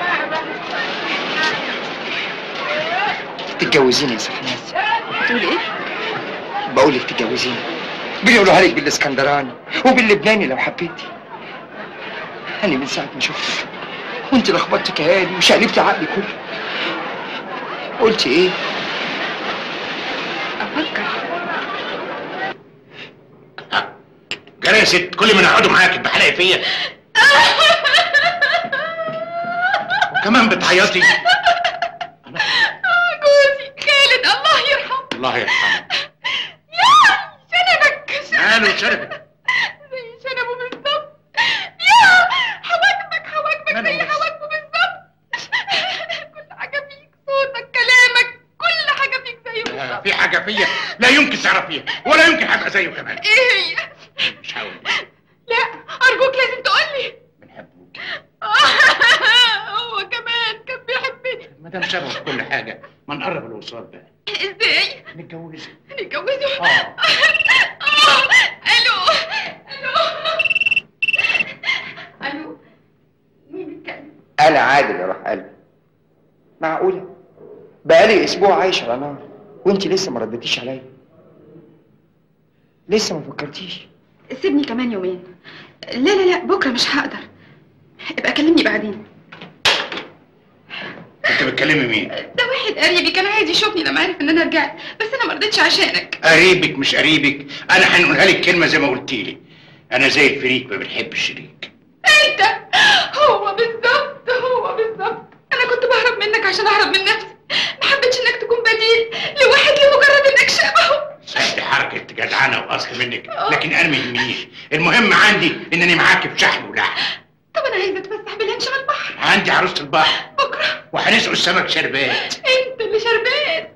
تتجوزيني يا سفناس بتقول ايه بقول لك تتجوزيني بيقولوها لك بالاسكندراني وباللبناني لو حبيتي انا من ساعه ما شفتك وانت لخبطتي كياني وشقلبتي عقلي كله قلت ايه افكر جرى يا ست كل ما نقعدوا معاك تبقى حلقه فيا كمان بتعيطي جوزي خالد الله يرحمه الله يرحمه يا شنبك ماله شربت زي شنبه بالظبط يا حواجبك حواجبك زي حواجبه بالظبط كل حاجه فيك صوتك كلامك كل حاجه فيك زيه بالظبط في حاجه فيا لا يمكن تعرفيها ولا يمكن هبقى زيه كمان ايه هي مش هقول لا ارجوك لازم تقولي بنحبوك هو كمان كان بيحبني ما دام شبه في كل حاجه ما نقرب الوصال بقى ازاي نتجوز نتجوزه اه آه، الو الو الو مين بيتكلم انا عادل يا روح قلبي معقوله بقالي اسبوع عايش على نار وانت لسه ما ردتيش عليا لسه ما فكرتيش سيبني كمان يومين لا لا لا بكره مش هقدر ابقى كلمني بعدين انت بتكلمي مين ده واحد قريبي كان عايز يشوفني لما عرف ان انا رجعت بس انا ما رضيتش عشانك قريبك مش قريبك انا هنقولها لك كلمه زي ما قلت لي انا زي الفريق ما بنحب الشريك انت هو بالظبط هو بالظبط انا كنت بهرب منك عشان اهرب من نفسي ما حبيتش انك تكون بديل لواحد لمجرد انك المهم عندي انني معاك في شحن ولحم طب انا عايزه اتفسح بالهنش على البحر عندي عروسه البحر بكره وهنسقوا السمك شربات انت اللي شربات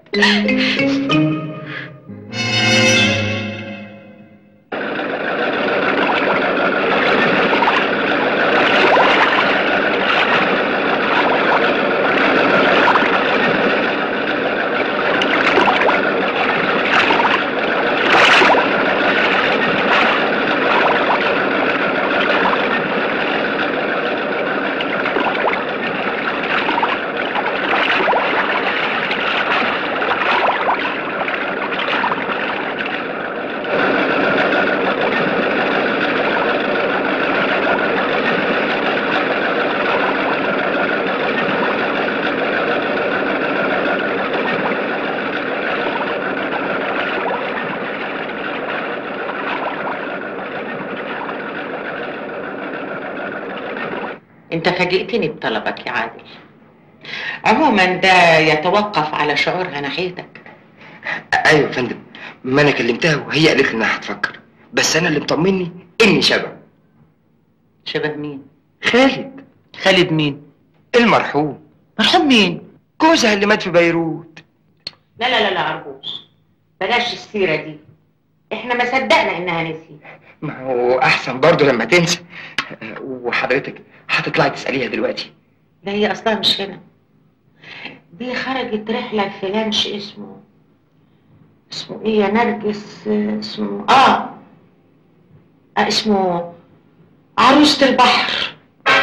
انت فاجئتني بطلبك يا عادل عموما ده يتوقف على شعورها ناحيتك ايوه يا فندم ما انا كلمتها وهي قالت لي انها هتفكر بس انا اللي مطمني اني شبه شبه مين خالد خالد مين المرحوم مرحوم مين جوزها اللي مات في بيروت لا لا لا لا عربوس بلاش السيرة دي احنا ما صدقنا انها نسيت ما هو احسن برضه لما تنسى وحضرتك هتطلعي تساليها دلوقتي ده هي اصلا مش هنا دي خرجت رحلة في لانش اسمه اسمه ايه يا نرجس اسمه اه, آه اسمه عروسة البحر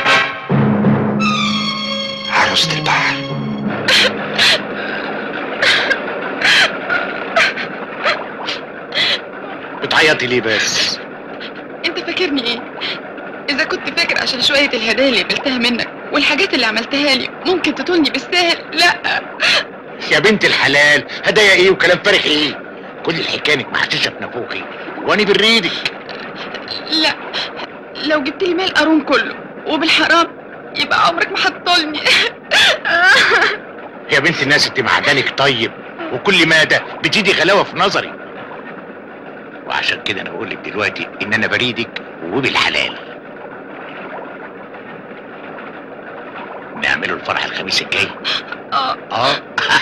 عروسة البحر بتعيطي ليه بس انت فاكرني ايه اذا كنت فاكر عشان شويه الهدايا اللي قبلتها منك والحاجات اللي عملتها لي ممكن تطولني بالسهل لا يا بنت الحلال هدايا ايه وكلام فارغ ايه كل الحكايه انك محششه في نافوخي وانا بريدك لا لو جبت لي مال قارون كله وبالحرام يبقى عمرك ما هتطولني يا بنت الناس انت معدنك طيب وكل ما ده بتيجي غلاوه في نظري وعشان كده انا بقول لك دلوقتي ان انا بريدك وبالحلال نعمله الفرح الخميس الجاي اه اه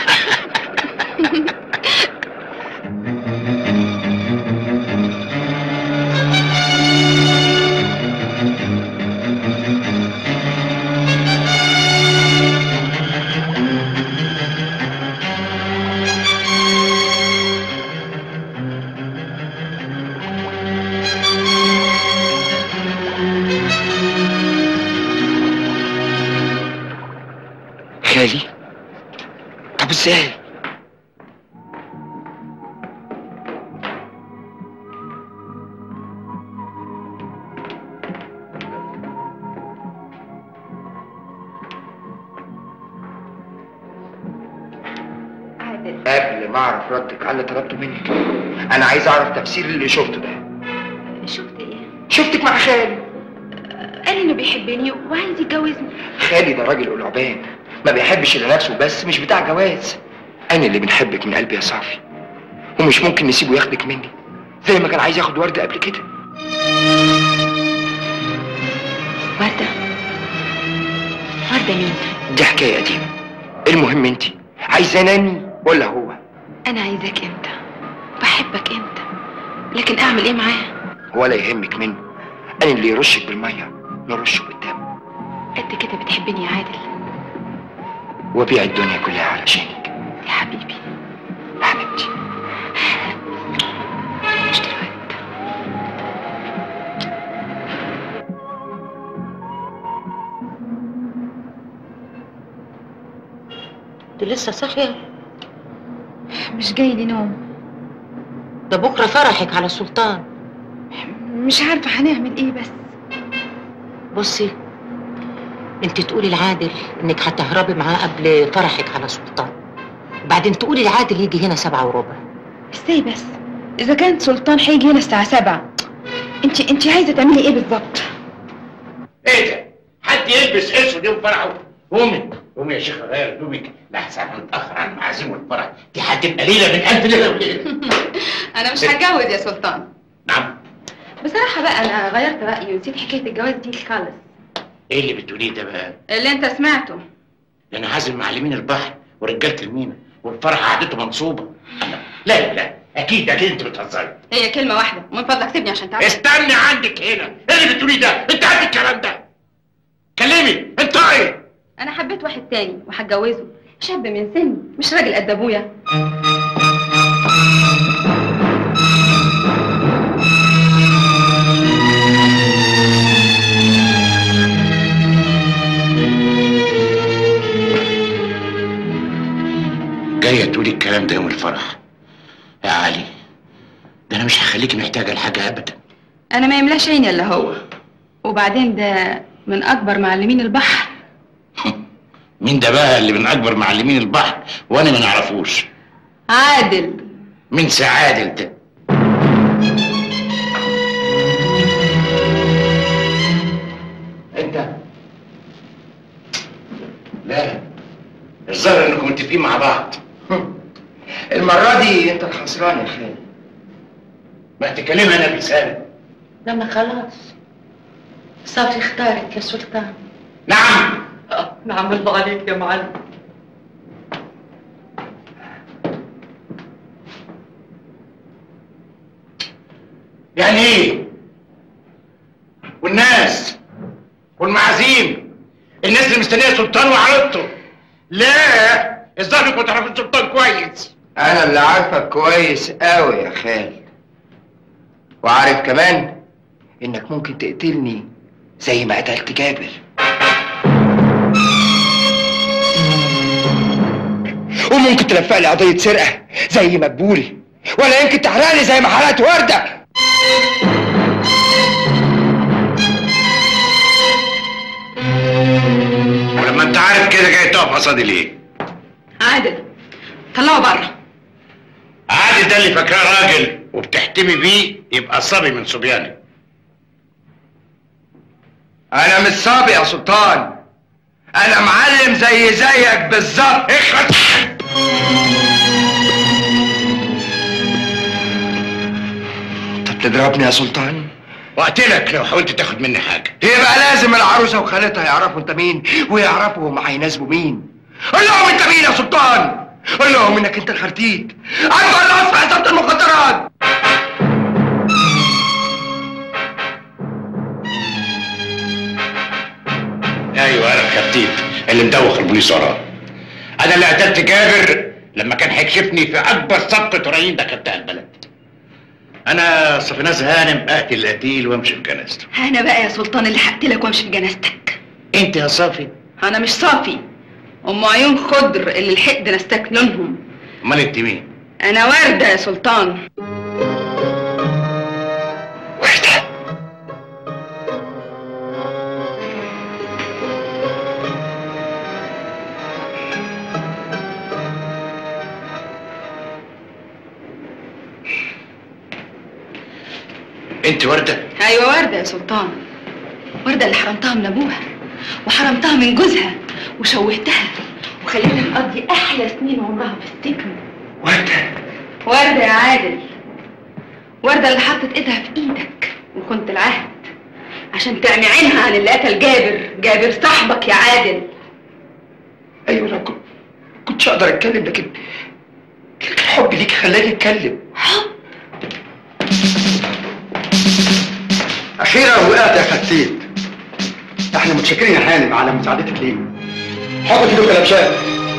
خالي طب ازاي قبل ما اعرف ردك على اللي طلبته منك انا عايز اعرف تفسير اللي شفته ده شفت ايه شفتك مع خالي قال انه بيحبني وعايز يتجوزني خالي ده راجل قلعبان ما بيحبش الا نفسه بس مش بتاع جواز انا اللي بنحبك من قلبي يا صافي ومش ممكن نسيبه ياخدك مني زي ما كان عايز ياخد ورده قبل كده وردة وردة مين دي حكايه قديمه المهم انت عايزاني ولا هو انا عايزاك انت بحبك انت لكن اعمل ايه معاه ولا يهمك منه انا اللي يرشك بالميه نرشه بالدم قد كده بتحبني يا عادل وبيع الدنيا كلها علشانك يا حبيبي حبيبتي مش دلوقتي دي لسه صاحية مش جاي لي نوم ده بكرة فرحك على سلطان مش عارفة هنعمل ايه بس بصي انت تقولي لعادل انك هتهربي معاه قبل فرحك على سلطان وبعدين تقولي لعادل يجي هنا سبعة وربع ازاي بس اذا كانت سلطان هيجي هنا الساعة سبعة انت انت عايزة تعملي ايه بالظبط ايه ده حد يلبس اسود يوم فرحه قومي قومي يا شيخ غير هدومك لحسن هنتاخر عن معازيم الفرح دي هتبقى ليله من الف ليله وليله انا مش هتجوز يا سلطان نعم بصراحة بقى أنا غيرت رأيي ونسيت حكاية الجواز دي خالص ايه اللي بتقوليه ده بقى؟ اللي أنت سمعته ده انا عازم معلمين البحر ورجاله المينا والفرح قعدته منصوبه لا لا لا اكيد اكيد انت بتهزري هي كلمة واحدة ومن فضلك سيبني عشان تعرف استني عندك هنا ايه اللي بتقوليه ده؟ انت عندك الكلام ده كلمي انت ايه؟ أنا حبيت واحد تاني وهتجوزه شاب من سني مش راجل قد أبويا جايه تقولي الكلام ده يوم الفرح يا علي ده انا مش هخليكي محتاجه لحاجه ابدا أنا ما يملاش عيني إلا هو وبعدين ده من أكبر معلمين البحر مين ده بقى اللي من اكبر معلمين البحر وانا ما نعرفوش عادل مين سعادل ده انت لا الظاهر انكم متفقين مع بعض المرة دي انت الخسران يا خالد ما تكلمها انا بلسانك ده انا خلاص صافي اختارك يا سلطان نعم نعم الله عليك يا معلم يعني ايه والناس والمعازيم الناس اللي مستنيه سلطان وعرضته لا الظاهر انكم تعرفوا السلطان كويس انا اللي عارفك كويس قوي يا خالد وعارف كمان انك ممكن تقتلني زي ما قتلت جابر وممكن تلفق لي قضية سرقة زي مدبولي ولا يمكن تحرقني زي ما حرقت وردة ولما انت عارف كده جاي تقف قصادي ليه عادل طلعه بره عادي ده اللي فاكراه راجل وبتحتمي بيه يبقى صبي من صبيانك انا مش صبي يا سلطان انا معلم زي زيك بالظبط انت بتضربني يا سلطان واقتلك لو حاولت تاخد مني حاجه يبقى لازم العروسه وخالتها يعرفوا انت مين ويعرفوا هم هيناسبوا مين قول لهم انت مين يا سلطان قول لهم انك انت الخرتيت اكبر راس في عصابه المخدرات ايوه انا الخرتيت اللي مدوخ البوليس وراه انا اللي قتلت جابر لما كان هيكشفني في اكبر صفقه هرايين دخلتها البلد انا صفيناز هانم اقتل القتيل وامشي بجنازته أنا بقى يا سلطان اللي هقتلك وامشي بجنازتك انت يا صافي أنا مش صافي أم عيون خضر اللي الحقد نستكلونهم امال انت مين أنا وردة يا سلطان انت ورده أيوة وردة يا سلطان وردة اللي حرمتها من أبوها وحرمتها من جوزها وشوهتها وخليتها تقضي أحلى سنين عمرها في السجن وردة وردة يا عادل وردة اللي حطت ايدها في ايدك وكنت العهد عشان تعمي عينها عن اللي قتل جابر جابر صاحبك يا عادل ايوه انا كنت كنتش اقدر اتكلم لكن لكن الحب ليك خلاني اتكلم اخيرا وقعت يا خسيت احنا متشكرين يا هانم على مساعدتك لينا حط ايدك يا لبشان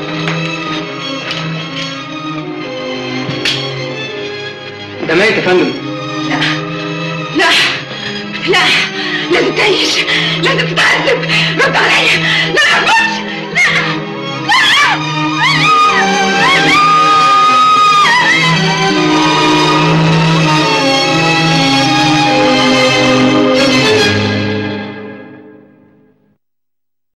ده ميت يا فندم لا لا لازم تعيش لازم تتعذب رد عليا لا ما أقدرش.